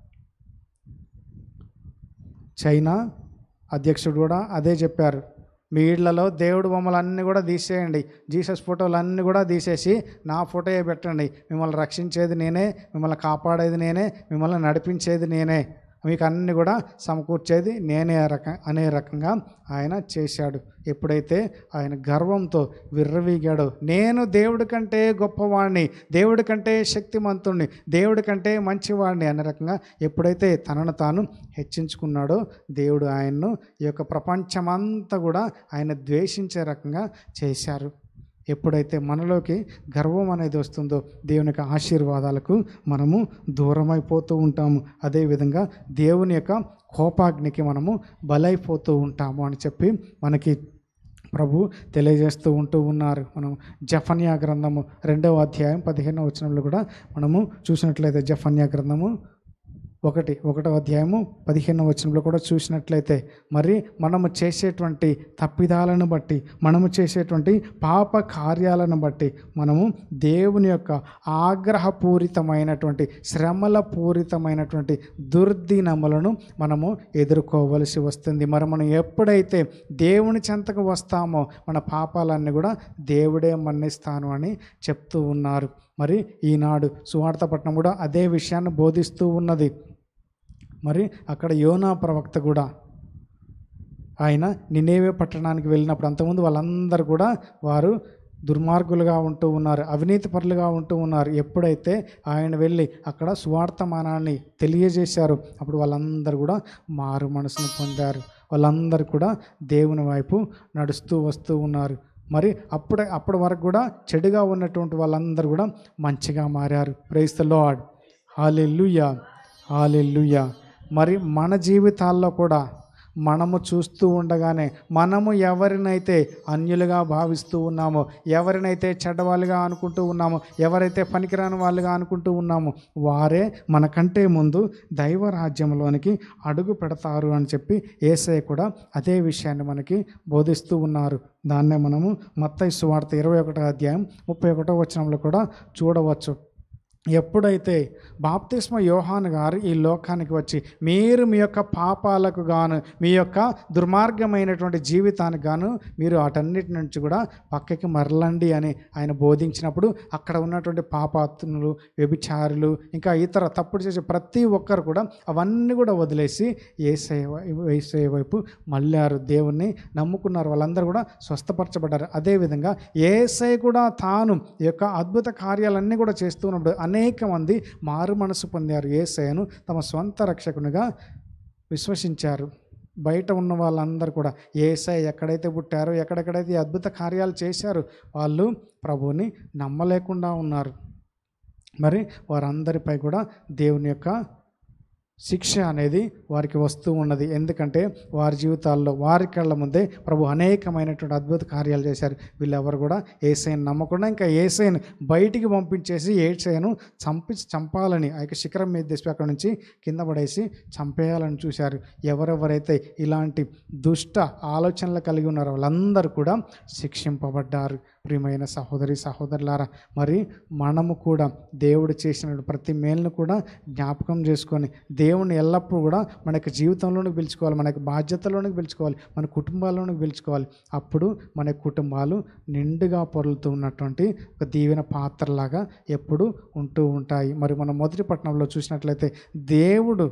చైనా అధ్యక్షుడు కూడా అదే చెప్పారు మీ ఇళ్లలో దేవుడు బొమ్మలు అన్నీ కూడా తీసేయండి జీసస్ ఫోటోలు అన్నీ కూడా తీసేసి నా ఫోటోయే పెట్టండి మిమ్మల్ని రక్షించేది నేనే మిమ్మల్ని కాపాడేది నేనే మిమ్మల్ని నడిపించేది నేనే మీకు అన్ని కూడా సమకూర్చేది నేనే రక అనే రకంగా ఆయన చేశాడు ఎప్పుడైతే ఆయన గర్వంతో విర్రవీగాడో నేను దేవుడి కంటే గొప్పవాడిని దేవుడి కంటే శక్తిమంతుణ్ణి దేవుడి కంటే మంచివాడిని అనే రకంగా ఎప్పుడైతే తనను తాను హెచ్చించుకున్నాడో దేవుడు ఆయన్ను ఈ యొక్క ప్రపంచమంతా కూడా ఆయన ద్వేషించే రకంగా చేశారు ఎప్పుడైతే మనలోకి గర్వం అనేది వస్తుందో దేవుని యొక్క ఆశీర్వాదాలకు మనము దూరమైపోతూ ఉంటాము అదేవిధంగా దేవుని యొక్క కోపాగ్నికి మనము బలైపోతూ ఉంటాము అని చెప్పి మనకి ప్రభు తెలియజేస్తూ ఉంటూ ఉన్నారు మనం జఫన్యా గ్రంథము రెండవ అధ్యాయం పదిహేనవ వచనంలో కూడా మనము చూసినట్లయితే జఫన్యా గ్రంథము ఒకటి ఒకటో అధ్యాయము పదిహేనవ వచనంలో కూడా చూసినట్లయితే మరి మనము చేసేటువంటి తప్పిదాలను బట్టి మనము చేసేటువంటి పాప కార్యాలను బట్టి మనము దేవుని యొక్క ఆగ్రహపూరితమైనటువంటి శ్రమల పూరితమైనటువంటి దుర్దినములను మనము ఎదుర్కోవలసి వస్తుంది మరి మనం ఎప్పుడైతే దేవుని చెంతకు వస్తామో మన పాపాలన్నీ కూడా దేవుడే మన్నిస్తాను అని చెప్తూ ఉన్నారు మరి ఈనాడు సువార్తపట్నం కూడా అదే విషయాన్ని బోధిస్తూ ఉన్నది మరి అక్కడ యోనా ప్రవక్త కూడా ఆయన నినేవే పట్టణానికి వెళ్ళినప్పుడు అంతకుముందు వాళ్ళందరూ కూడా వారు దుర్మార్గులుగా ఉంటూ ఉన్నారు అవినీతి పరులుగా ఉంటూ ఉన్నారు ఎప్పుడైతే ఆయన వెళ్ళి అక్కడ సువార్తమానాన్ని తెలియజేశారు అప్పుడు వాళ్ళందరూ కూడా మారు మనసును పొందారు వాళ్ళందరూ కూడా దేవుని వైపు నడుస్తూ వస్తూ ఉన్నారు మరి అప్పుడే అప్పటి వరకు కూడా చెడుగా ఉన్నటువంటి వాళ్ళందరూ కూడా మంచిగా మారారు praise the lord hallelujah hallelujah మరి మన జీవితాల్లో కూడా మనము చూస్తూ ఉండగానే మనము ఎవరినైతే అన్యులుగా భావిస్తూ ఉన్నామో ఎవరినైతే చెడ్డవాళ్ళుగా అనుకుంటూ ఉన్నామో ఎవరైతే పనికిరాని వాళ్ళుగా అనుకుంటూ ఉన్నామో వారే మనకంటే ముందు దైవ రాజ్యంలోనికి అడుగు పెడతారు అని చెప్పి ఏసయ్య కూడా అదే విషయాన్ని మనకి బోధిస్తూ ఉన్నారు దాన్నే మనము మత్తయి సువార్త ఇరవై ఒకటో అధ్యాయం ముప్పై ఒకటో వచనంలో కూడా చూడవచ్చు ఎప్పుడైతే బాప్తిస్మ యోహాన్ గారు ఈ లోకానికి వచ్చి మీరు మీ యొక్క పాపాలకు గాను మీ యొక్క దుర్మార్గమైనటువంటి జీవితానికి గాను మీరు వాటన్నిటి నుంచి కూడా పక్కకి మరలండి అని ఆయన బోధించినప్పుడు అక్కడ ఉన్నటువంటి పాపాత్ములు వ్యభిచారులు ఇంకా ఇతర తప్పుడు చేసే ప్రతి ఒక్కరు కూడా అవన్నీ కూడా వదిలేసి ఏసయ ఏసయ వైపు మళ్ళారు దేవుణ్ణి నమ్ముకున్నారు వాళ్ళందరూ కూడా స్వస్థపరచబడ్డారు అదేవిధంగా ఏసై కూడా తాను ఈ యొక్క అద్భుత కార్యాలన్నీ కూడా చేస్తూ ఉన్నప్పుడు అనేక మంది మారు మనసు పొందారు ఏసయ్యను తమ స్వంత రక్షకునిగా విశ్వసించారు బయట ఉన్న వాళ్ళందరూ కూడా ఏసై ఎక్కడైతే పుట్టారో ఎక్కడెక్కడైతే ఈ అద్భుత కార్యాలు చేశారో వాళ్ళు ప్రభువుని నమ్మలేకుండా ఉన్నారు మరి వారందరిపై కూడా దేవుని యొక్క శిక్ష అనేది వారికి వస్తూ ఉన్నది ఎందుకంటే వారి జీవితాల్లో వారి కళ్ళ ముందే ప్రభు అనేకమైనటువంటి అద్భుత కార్యాలు చేశారు వీళ్ళెవరు కూడా ఏసైని నమ్మకుండా ఇంకా ఏసైని బయటికి పంపించేసి ఏసైను చంపి చంపాలని ఆ యొక్క శిఖరం మీద తెచ్చి అక్కడ నుంచి కింద పడేసి చంపేయాలని చూశారు ఎవరెవరైతే ఇలాంటి దుష్ట ఆలోచనలు కలిగి ఉన్నారో వాళ్ళందరూ కూడా శిక్షింపబడ్డారు ప్రియమైన సహోదరి సహోదరులారా మరి మనము కూడా దేవుడు చేసిన ప్రతి మేలును కూడా జ్ఞాపకం చేసుకొని దేవుని ఎల్లప్పుడూ కూడా మన యొక్క జీవితంలోనికి పిలుచుకోవాలి మన యొక్క బాధ్యతలోనికి పిలుచుకోవాలి మన కుటుంబాల్లోనికి పిలుచుకోవాలి అప్పుడు మన యొక్క కుటుంబాలు నిండుగా పొరులుతూ ఉన్నటువంటి ఒక దీవెన పాత్రలాగా ఎప్పుడు ఉంటూ ఉంటాయి మరి మనం మొదటి పట్టణంలో చూసినట్లయితే దేవుడు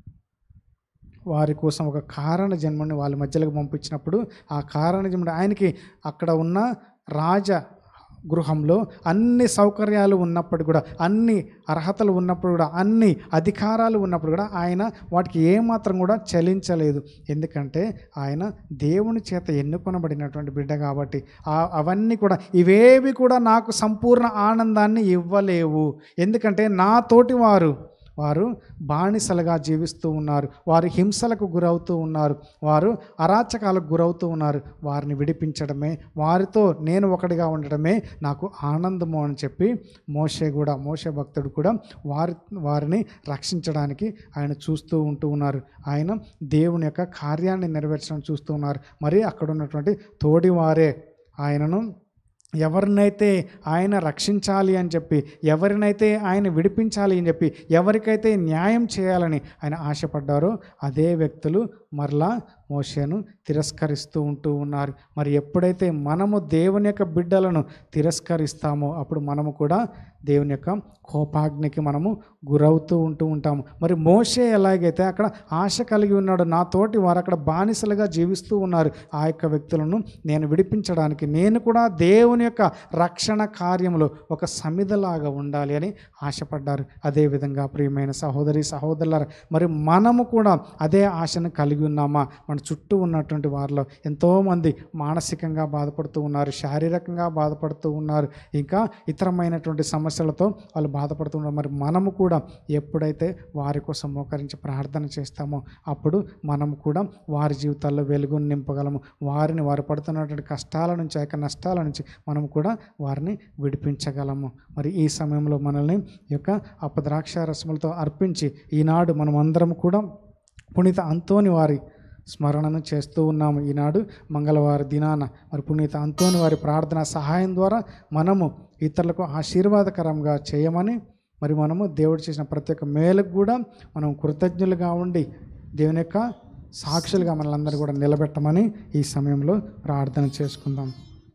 వారి కోసం ఒక కారణ జన్మని వాళ్ళ మధ్యలోకి పంపించినప్పుడు ఆ కారణ జన్మ ఆయనకి అక్కడ ఉన్న రాజ గృహంలో అన్ని సౌకర్యాలు ఉన్నప్పుడు కూడా అన్ని అర్హతలు ఉన్నప్పుడు కూడా అన్ని అధికారాలు ఉన్నప్పుడు కూడా ఆయన వాటికి ఏమాత్రం కూడా చలించలేదు ఎందుకంటే ఆయన దేవుని చేత ఎన్నుకొనబడినటువంటి బిడ్డ కాబట్టి ఆ- అవన్నీ కూడా ఇవేవి కూడా నాకు సంపూర్ణ ఆనందాన్ని ఇవ్వలేవు ఎందుకంటే నా తోటి వారు వారు బానిసలుగా జీవిస్తూ ఉన్నారు వారు హింసలకు గురవుతూ ఉన్నారు వారు అరాచకాలకు గురవుతూ ఉన్నారు వారిని విడిపించడమే వారితో నేను ఒకటిగా ఉండడమే నాకు ఆనందము అని చెప్పి మోషే కూడా మోషే భక్తుడు కూడా వారి వారిని రక్షించడానికి ఆయన చూస్తూ ఉంటూ ఉన్నారు ఆయన దేవుని యొక్క కార్యాన్ని నెరవేర్చడం చూస్తూ ఉన్నారు మరి అక్కడ ఉన్నటువంటి తోడి వారే ఆయనను ఎవరినైతే ఆయన రక్షించాలి అని చెప్పి ఎవరినైతే ఆయన విడిపించాలి అని చెప్పి ఎవరికైతే న్యాయం చేయాలని ఆయన ఆశపడ్డారో అదే వ్యక్తులు మరలా మోషేను తిరస్కరిస్తూ ఉంటూ ఉన్నారు మరి ఎప్పుడైతే మనము దేవుని యొక్క బిడ్డలను తిరస్కరిస్తామో అప్పుడు మనము కూడా దేవుని యొక్క కోపాగ్నికి మనము గురవుతూ ఉంటూ ఉంటాము మరి మోషే ఎలాగైతే అక్కడ ఆశ కలిగి ఉన్నాడు నా తోటి వారు అక్కడ బానిసలుగా జీవిస్తూ ఉన్నారు ఆ యొక్క వ్యక్తులను నేను విడిపించడానికి నేను కూడా దేవుని యొక్క రక్షణ కార్యములో ఒక సమిధలాగా ఉండాలి అని ఆశపడ్డారు అదేవిధంగా ప్రియమైన సహోదరి సహోదరులారా మరి మనము కూడా అదే ఆశను కలిగి ఉన్నామా మన చుట్టూ ఉన్నటువంటి వారిలో ఎంతోమంది మానసికంగా బాధపడుతూ ఉన్నారు శారీరకంగా బాధపడుతూ ఉన్నారు ఇంకా ఇతరమైనటువంటి సమస్యలతో వాళ్ళు బాధపడుతున్నారు మరి మనము కూడా ఎప్పుడైతే వారి కోసం మోకరించి ప్రార్థన చేస్తామో అప్పుడు మనము కూడా వారి జీవితాల్లో వెలుగును నింపగలము వారిని వారు పడుతున్నటువంటి కష్టాల నుంచి ఆ యొక్క నష్టాల నుంచి మనం కూడా వారిని విడిపించగలము మరి ఈ సమయంలో మనల్ని ఈ యొక్క అపద్రాక్ష రసములతో అర్పించి ఈనాడు మనం అందరం కూడా పునీత అంతోని వారి స్మరణను చేస్తూ ఉన్నాము ఈనాడు మంగళవారి దినాన మరి పునీత అంతోని వారి ప్రార్థన సహాయం ద్వారా మనము ఇతరులకు ఆశీర్వాదకరంగా చేయమని మరి మనము దేవుడు చేసిన ప్రతి ఒక్క మేలకు కూడా మనం కృతజ్ఞులుగా ఉండి దేవుని యొక్క సాక్షులుగా మనల్ని కూడా నిలబెట్టమని ఈ సమయంలో ప్రార్థన చేసుకుందాం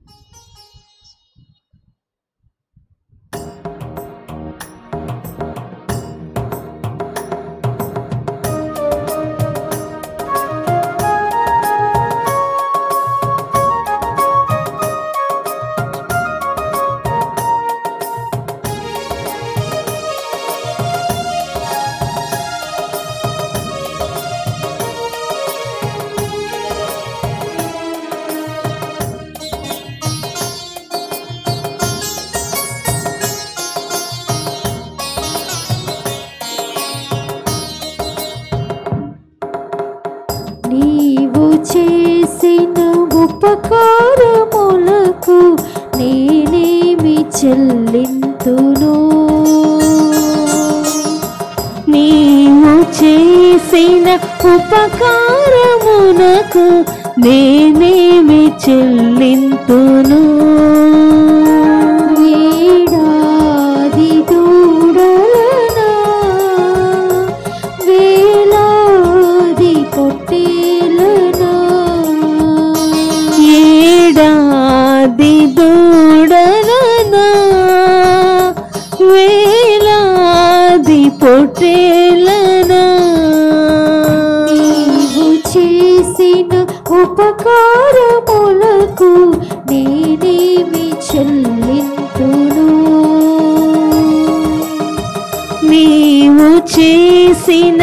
నీవు చేసిన ఉపకారములకు నేనేమి చెల్లింతును నీవు చేసిన ఉపకారమునకు నేనేమి చెల్లింతును వేడాది దూడలనా వేలాది పొట్టేలనా ఏడాది దూడలనా వేలాది పొట్టేలనా నీవు చేసిన ఉపకారములకు నేనేమి చెల్లింతును నీవు చేసిన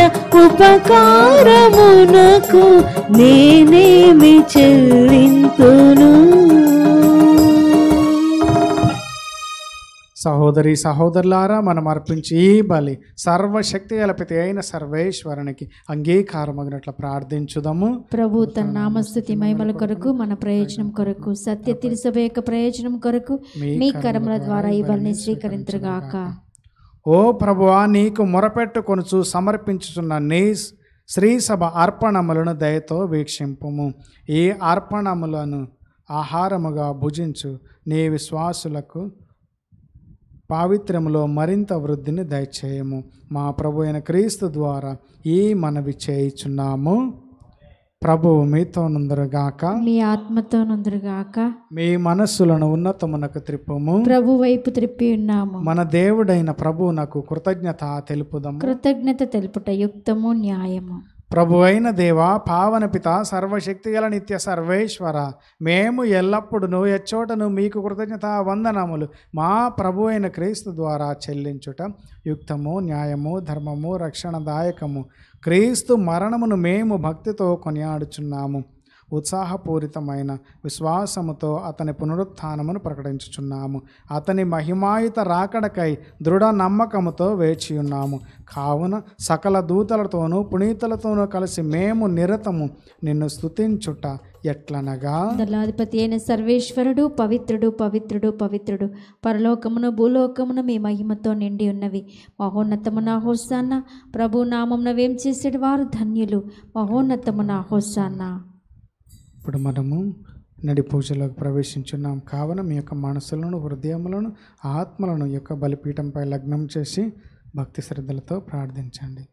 ఉపకారమునకు నేనేమి చెల్లింతును సహోదరి సహోదరులారా మనం అర్పించి ఈ బలి సర్వశక్తి గలపతి అయిన సర్వేశ్వరునికి అంగీకారమగినట్లు ప్రార్థించుదాము ప్రభు తన నామస్థుతి మహిమల కొరకు మన ప్రయోజనం కొరకు సత్య తిరుసభ యొక్క ప్రయోజనం కొరకు మీ కర్మల ద్వారా ఈ బలిని స్వీకరించరుగాక ఓ ప్రభువా నీకు మొరపెట్టుకొనుచు సమర్పించుచున్న నీ శ్రీ సభ అర్పణములను దయతో వీక్షింపుము ఈ అర్పణములను ఆహారముగా భుజించు నీ విశ్వాసులకు పావిత్ర్యములో మరింత వృద్ధిని దయచేయము మా ప్రభు అయిన క్రీస్తు ద్వారా ఈ మనవి చేయుచున్నాము ప్రభువు మీతో నుందరుగాక మీ ఆత్మతో నుందురుగాక మీ మనస్సులను ఉన్నతమునకు త్రిప్పుము ప్రభు వైపు త్రిప్పి ఉన్నాము మన దేవుడైన ప్రభువునకు కృతజ్ఞత తెలుపుదము కృతజ్ఞత తెలుపుట యుక్తము న్యాయము ప్రభు అయిన దేవ పావన పిత సర్వశక్తిగల నిత్య సర్వేశ్వర మేము ఎల్లప్పుడూ ఎచ్చోటను మీకు కృతజ్ఞత వందనములు మా ప్రభు అయిన క్రీస్తు ద్వారా చెల్లించుట యుక్తము న్యాయము ధర్మము రక్షణదాయకము క్రీస్తు మరణమును మేము భక్తితో కొనియాడుచున్నాము ఉత్సాహపూరితమైన విశ్వాసముతో అతని పునరుత్థానమును ప్రకటించుచున్నాము అతని మహిమాయుత రాకడకై దృఢ నమ్మకముతో వేచి ఉన్నాము కావున సకల దూతలతోనూ పునీతులతోనూ కలిసి మేము నిరతము నిన్ను స్తుతించుట ఎట్లనగా దళాధిపతి అయిన సర్వేశ్వరుడు పవిత్రుడు పవిత్రుడు పవిత్రుడు పరలోకమును భూలోకమును మీ మహిమతో నిండి ఉన్నవి మహోన్నతమున హోసాన్న ప్రభు నామమున వేం చేసేటి వారు ధన్యులు మహోన్నతమున హోసాన్న ఇప్పుడు మనము నడి పూజలోకి ప్రవేశించున్నాం కావున మీ యొక్క మనసులను హృదయములను ఆత్మలను ఈ యొక్క బలిపీఠంపై లగ్నం చేసి భక్తి శ్రద్ధలతో ప్రార్థించండి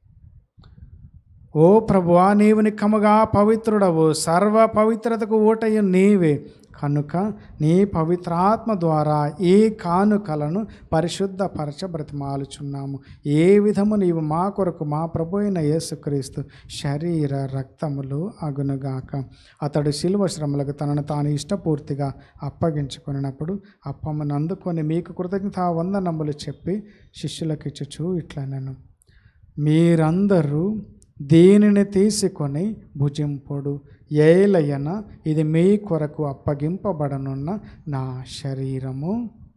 ఓ ప్రభువా నీవు నిక్కముగా పవిత్రుడవు సర్వ పవిత్రతకు ఊటయు నీవే కనుక నీ పవిత్రాత్మ ద్వారా ఈ కానుకలను పరిశుద్ధపరచ బ్రతిమాలుచున్నాము ఏ విధము నీవు మా కొరకు మా ప్రభు అయిన యేసుక్రీస్తు శరీర రక్తములు అగునుగాక అతడు శిలువ శ్రమలకు తనను తాను ఇష్టపూర్తిగా అప్పగించుకున్నప్పుడు అప్పమ్మను అందుకొని మీకు కృతజ్ఞత వందనములు చెప్పి శిష్యులకు ఇచ్చుచు ఇట్లా నేను మీరందరూ దీనిని తీసుకొని భుజింపుడు ఏలయన ఇది మీ కొరకు అప్పగింపబడనున్న నా శరీరము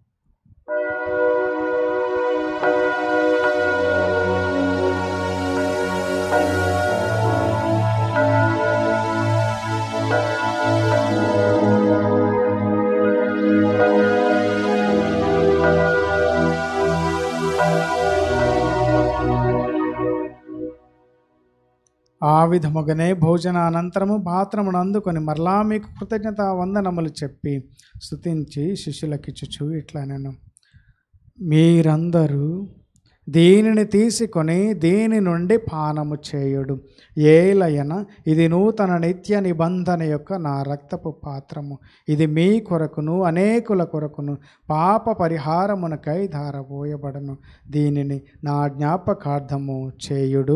ఆ విధముగానే భోజన అనంతరము పాత్రమును అందుకొని మరలా మీకు కృతజ్ఞత వందనములు చెప్పి స్తుతించి శిష్యులకిచ్చుచు ఇట్లా నేను మీరందరూ దీనిని తీసుకొని దీని నుండి పానము చేయుడు ఏలయన ఇది నూతన నిత్య నిబంధన యొక్క నా రక్తపు పాత్రము ఇది మీ కొరకును అనేకుల కొరకును పాప పరిహారమునకై ధారపోయబడను దీనిని నా జ్ఞాపకార్థము చేయుడు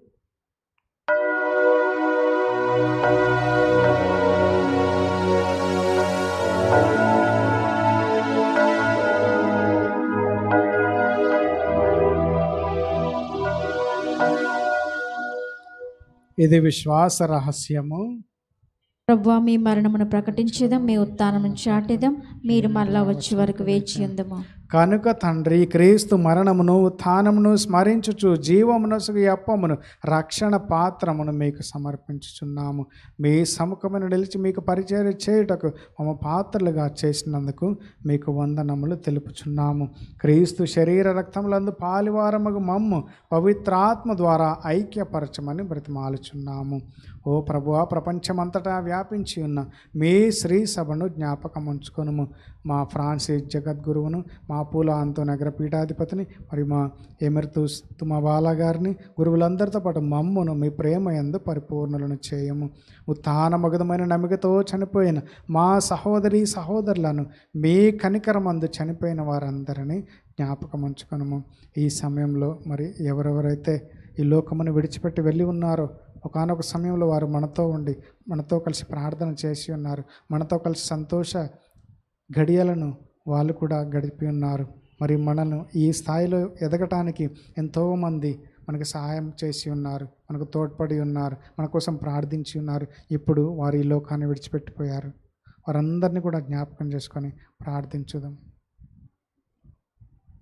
ఇది విశ్వాస రహస్యము ప్రభు మీ మరణమును ప్రకటించేదాం మీ ఉత్థానమును చాటేదాం మీరు మరలా వచ్చే వరకు వేచి ఉందము కనుక తండ్రి క్రీస్తు మరణమును ఉత్థానమును స్మరించుచు జీవమునసుగు అప్పమును రక్షణ పాత్రమును మీకు సమర్పించుచున్నాము మీ సముఖమును నిలిచి మీకు పరిచయం చేయుటకు మమ పాత్రలుగా చేసినందుకు మీకు వందనములు తెలుపుచున్నాము క్రీస్తు శరీర రక్తములందు పాలివారముగు మమ్ము పవిత్రాత్మ ద్వారా ఐక్యపరచమని బ్రతిమాలుచున్నాము ఓ ప్రభువా ప్రపంచమంతటా వ్యాపించి ఉన్న మీ శ్రీ సభను జ్ఞాపకం ఉంచుకొనుము మా ఫ్రాన్సిస్ జగద్గురువును మా పూల అంతో నగర పీఠాధిపతిని మరియు మా ఎమర్తూస్ తుమ బాలా గారిని గురువులందరితో పాటు మమ్మును మీ ప్రేమ ఎందు పరిపూర్ణులను చేయము ఉత్థాన మగధమైన నమ్మికతో చనిపోయిన మా సహోదరి సహోదరులను మీ కనికరమందు చనిపోయిన వారందరినీ జ్ఞాపకం ఉంచుకొనము ఈ సమయంలో మరి ఎవరెవరైతే ఈ లోకమును విడిచిపెట్టి వెళ్ళి ఉన్నారో ఒకానొక సమయంలో వారు మనతో ఉండి మనతో కలిసి ప్రార్థన చేసి ఉన్నారు మనతో కలిసి సంతోష గడియలను వాళ్ళు కూడా గడిపి ఉన్నారు మరి మనను ఈ స్థాయిలో ఎదగటానికి ఎంతోమంది మనకు సహాయం చేసి ఉన్నారు మనకు తోడ్పడి ఉన్నారు మన కోసం ప్రార్థించి ఉన్నారు ఇప్పుడు వారు ఈ లోకాన్ని విడిచిపెట్టిపోయారు వారందరినీ కూడా జ్ఞాపకం చేసుకొని ప్రార్థించుదాం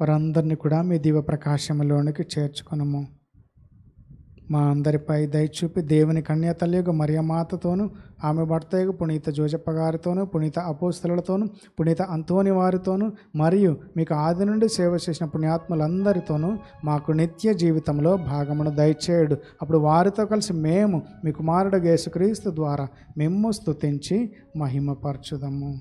వారందరినీ కూడా మీ దివ ప్రకాశంలోనికి చేర్చుకొనము మా అందరిపై దయచూపి దేవుని కన్యతల్యగు మరియమాతతోను ఆమె భర్తయగు పునీత జోజప్ప గారితోను పునీత అపోస్తలతోను పునీత అంతోని వారితోను మరియు మీకు ఆది నుండి సేవ చేసిన పుణ్యాత్ములందరితోనూ మాకు నిత్య జీవితంలో భాగమును దయచేయుడు అప్పుడు వారితో కలిసి మేము మీ కుమారుడు యేసుక్రీస్తు ద్వారా మేము స్తుతించి మహిమపరచుదము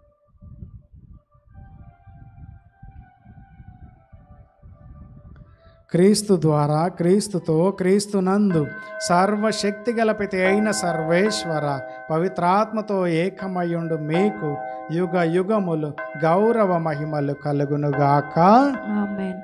క్రీస్తు ద్వారా క్రీస్తుతో క్రీస్తునందు సర్వశక్తి గలపితి అయిన సర్వేశ్వర పవిత్రాత్మతో ఏకమయ్యుండు మీకు యుగ యుగములు గౌరవ మహిమలు కలుగునుగాక ఆమెన్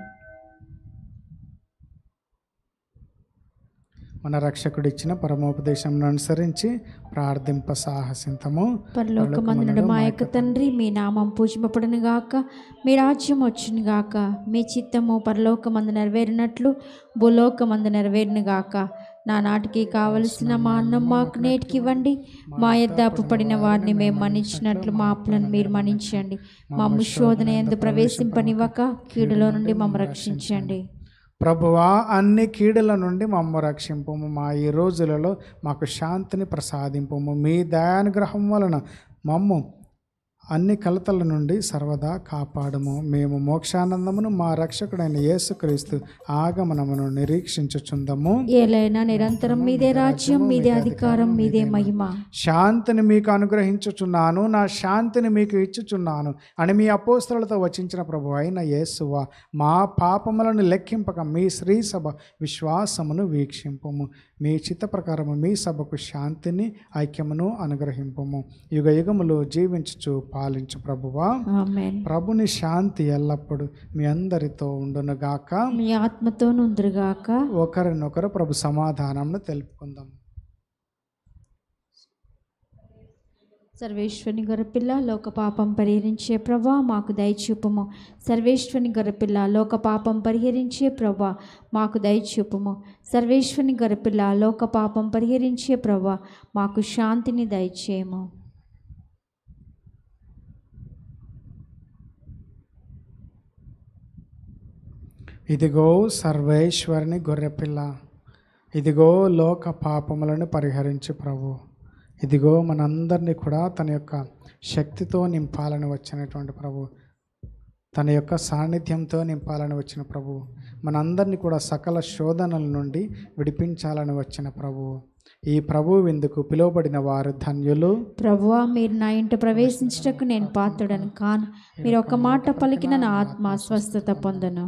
మన రక్షకుడు ఇచ్చిన పరమోపదేశం అనుసరించి ప్రార్థింప సాహసింతము పరలోకమందునుడు మా యొక్క తండ్రి మీ నామం పూజింపబడును గాక మీ రాజ్యం వచ్చును గాక మీ చిత్తము పరలోకమందు నెరవేరినట్లు భూలోకమందు నెరవేరును గాక నా నాటికి కావలసిన మా అన్నం మాకు నేటికి ఇవ్వండి మా యొద్ద అప్పుపడిన వారిని మేము మన్నించినట్లు మా అప్పులను మీరు మన్నించండి మా శోధన ఎందు ప్రవేశింపనివ్వక కీడులో నుండి మమ్మ రక్షించండి ప్రభువా అన్ని కీడుల నుండి మమ్మ రక్షింపము మా ఈ రోజులలో మాకు శాంతిని ప్రసాదింపము మీ దయానుగ్రహం వలన మమ్ము అన్ని కలతల నుండి సర్వదా కాపాడము మేము మోక్షానందమును మా రక్షకుడైన యేసుక్రీస్తు ఆగమనమును నిరీక్షించుచుందము ఏలైనా నిరంతరం మీదే రాజ్యం మీదే అధికారం మీదే మహిమ శాంతిని మీకు అనుగ్రహించుచున్నాను నా శాంతిని మీకు ఇచ్చుచున్నాను అని మీ అపోస్తలతో వచించిన ప్రభు అయిన యేసువ మా పాపములను లెక్కింపక మీ శ్రీ సభ విశ్వాసమును వీక్షింపము మీ చిత్త ప్రకారము మీ సభకు శాంతిని ఐక్యమును అనుగ్రహింపము యుగ యుగములు జీవించుచు పాలించు ప్రభువా ఆమెన్ ప్రభుని శాంతి ఎల్లప్పుడూ మీ అందరితో ఉండునుగాక మీ ఆత్మతో నుందురుగాక ఒకరినొకరు ప్రభు సమాధానంను తెలుపుకుందాం సర్వేశ్వని గొర్రెపిల్ల లోక పాపం పరిహరించే ప్రభా మాకు దయచూపుము సర్వేశ్వని గొర్రెపిల్ల లోక పాపం పరిహరించే ప్రభా మాకు దయచూపుము సర్వేశ్వని గొర్రెపిల్ల లోక పాపం పరిహరించే ప్రభా మాకు శాంతిని దయచేయము ఇదిగో సర్వేశ్వరుని గొర్రెపిల్ల ఇదిగో లోక పాపములను పరిహరించు ప్రభు ఇదిగో మనందరినీ కూడా తన యొక్క శక్తితో నింపాలని వచ్చినటువంటి ప్రభు తన యొక్క సాన్నిధ్యంతో నింపాలని వచ్చిన ప్రభు మనందరినీ కూడా సకల శోధనల నుండి విడిపించాలని వచ్చిన ప్రభు ఈ ప్రభు విందుకు పిలువబడిన వారు ధన్యులు ప్రభువా మీరు నా ఇంట ప్రవేశించటకు నేను పాత్రుడను కాను మీరు ఒక మాట పలికిన నా ఆత్మ స్వస్థత పొందను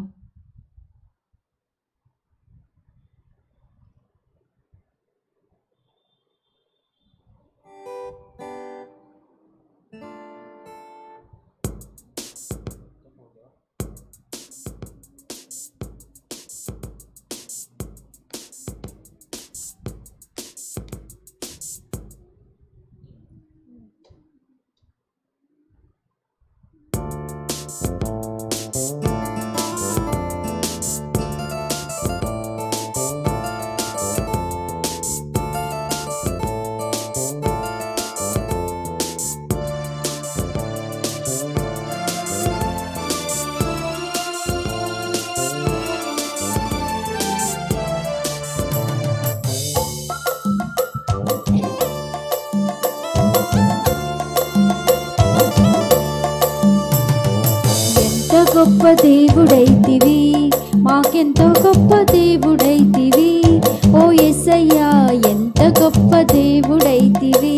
ఎంత గొప్ప దేవుడైతివి మాకెంతో గొప్ప దేవుడైతివి ఓ ఎస్సయ్యా ఎంత గొప్ప దేవుడైతివి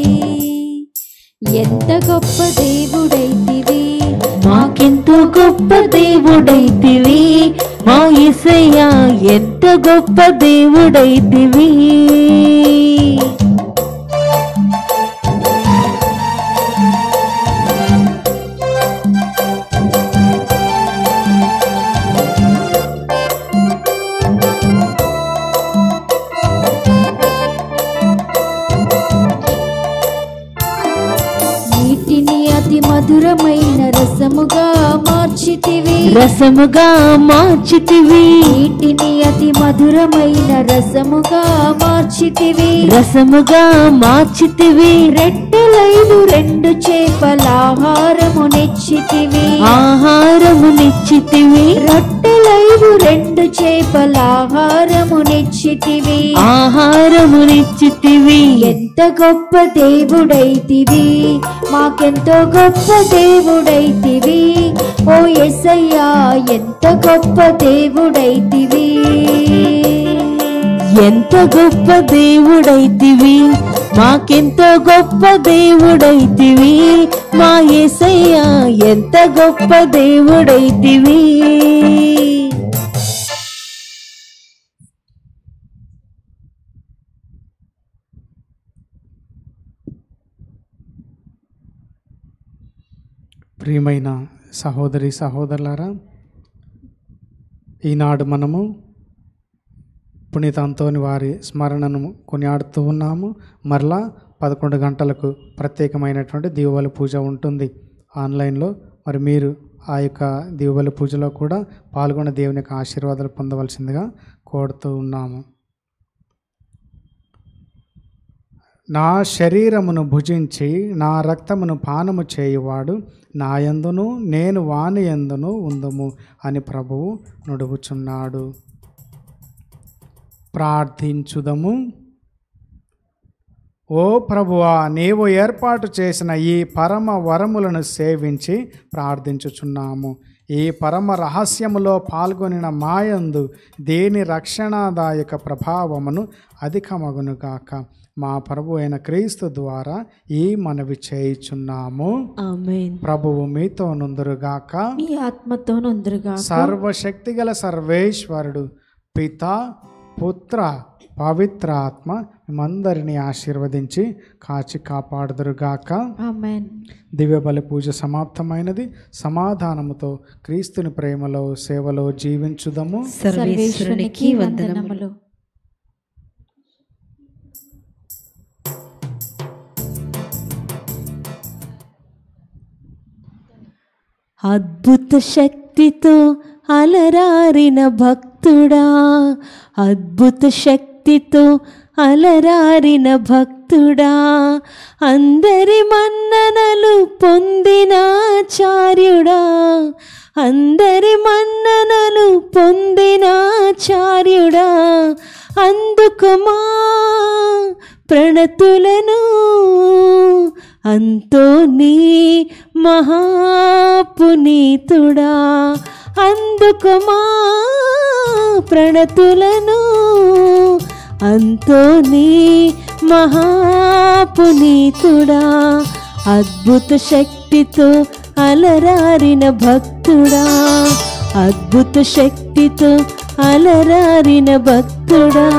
ఎంత గొప్ప దేవుడైతివి మాకెంతో గొప్ప దేవుడైతివి మా యేసయ్యా ఎంత గొప్ప దేవుడైతివి నీటిని అతి మధురమైన రసముగా మార్చితివి రసముగా మార్చితివి నీటిని అతి అతి మధురమైన రసముగా మార్చితివి రసముగా మార్చితివి రెట్టెలైదు రెండు చేపల ఆహారము నెచ్చితివి ఆహారము నిచ్చితివి రొట్టెలైదు రెండు చేపల ఆహారము నెచ్చితివి ఆహారము నిచ్చితివి ఎంత గొప్ప దేవుడైతివి మాకెంతో గొప్ప దేవుడైతివి ఓ ఎసయ్యా ఎంత గొప్ప దేవుడైతివి ఎంత గొప్ప దేవుడైతివి మాకెంతో గొప్ప దేవుడైతివి మా యేసయ్య ఎంత గొప్ప దేవుడైతివి ప్రియమైన సహోదరి సహోదరులారా ఈనాడు మనము పునీత అంతోని వారి స్మరణను కొనియాడుతూ ఉన్నాము మరలా పదకొండు గంటలకు ప్రత్యేకమైనటువంటి దీవబలి పూజ ఉంటుంది ఆన్లైన్లో మరి మీరు ఆ యొక్క దీవబలి పూజలో కూడా పాల్గొన్న దేవుని యొక్క ఆశీర్వాదాలు పొందవలసిందిగా కోరుతూ ఉన్నాము నా శరీరమును భుజించి నా రక్తమును పానము చేయువాడు నా యందును నేను వాని యందును ఉందుము అని ప్రభువు నుడుగుచున్నాడు ప్రార్థించుదము ఓ ప్రభువా నీవు ఏర్పాటు చేసిన ఈ పరమ వరములను సేవించి ప్రార్థించుచున్నాము ఈ పరమ రహస్యములో పాల్గొనిన మాయందు దేని రక్షణాదాయక ప్రభావమును అధికమగునుగాక మా ప్రభు అయిన క్రీస్తు ద్వారా ఈ మనవి చేయుచున్నాము ఆమేన్ ప్రభువు మీతో నుందురుగాక మీ ఆత్మతో నొందురుగా సర్వశక్తిగల సర్వేశ్వరుడు పిత పుత్ర పవిత్ర ఆత్మ మేమందరినీ ఆశీర్వదించి కాచి కాపాడుదురుగాక ఆమెన్ దివ్య బలి పూజ సమాప్తమైనది సమాధానముతో క్రీస్తుని ప్రేమలో సేవలో జీవించుదము సర్వేశ్వరునికి వందనములు అద్భుత శక్తితో అలరారిన భక్తుడా అద్భుత శక్తితో అలరారిన భక్తుడా అందరి మన్ననలు పొందిన ఆచార్యుడా అందరి మన్ననలు పొందిన ఆచార్యుడా అందుకుమా ప్రణతులను అంతో నీ మహాపునీతుడా అందుకుమా ప్రణతులను అంతో నీ మహాపునీతుడా అద్భుత శక్తితో అలరారిన భక్తుడా అద్భుత శక్తితో అలరారిన భక్తుడా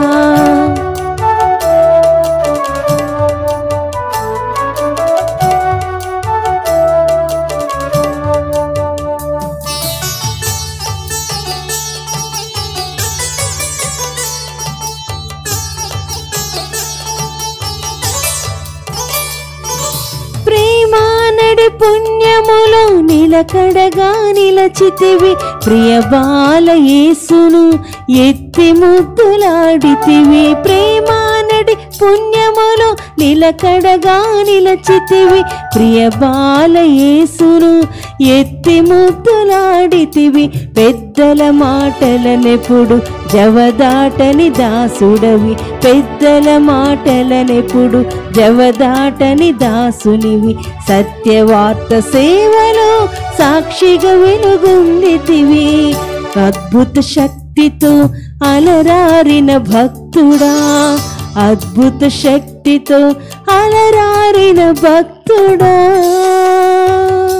ప్రేమానడి పుణ్యములో నిలకడగా నిలచితివి ప్రియ బాల యేసును ఎత్తి ముద్దులాడితివి ప్రేమానడి పుణ్యములో నిలకడగా నిలచితివి ప్రియ బాల యేసును ఎత్తి ముద్దులాడితివి పెద్దల మాటలనెప్పుడు జవదాటని దాసుడవి పెద్దల మాటలనెప్పుడు జవదాటని దాసునివి సత్యవార్త సేవలో సాక్షిగా వెలుగొందితివి అద్భుత శక్తితో అలరారిన భక్తుడా అద్భుత శక్తితో అలరారిన భక్తుడా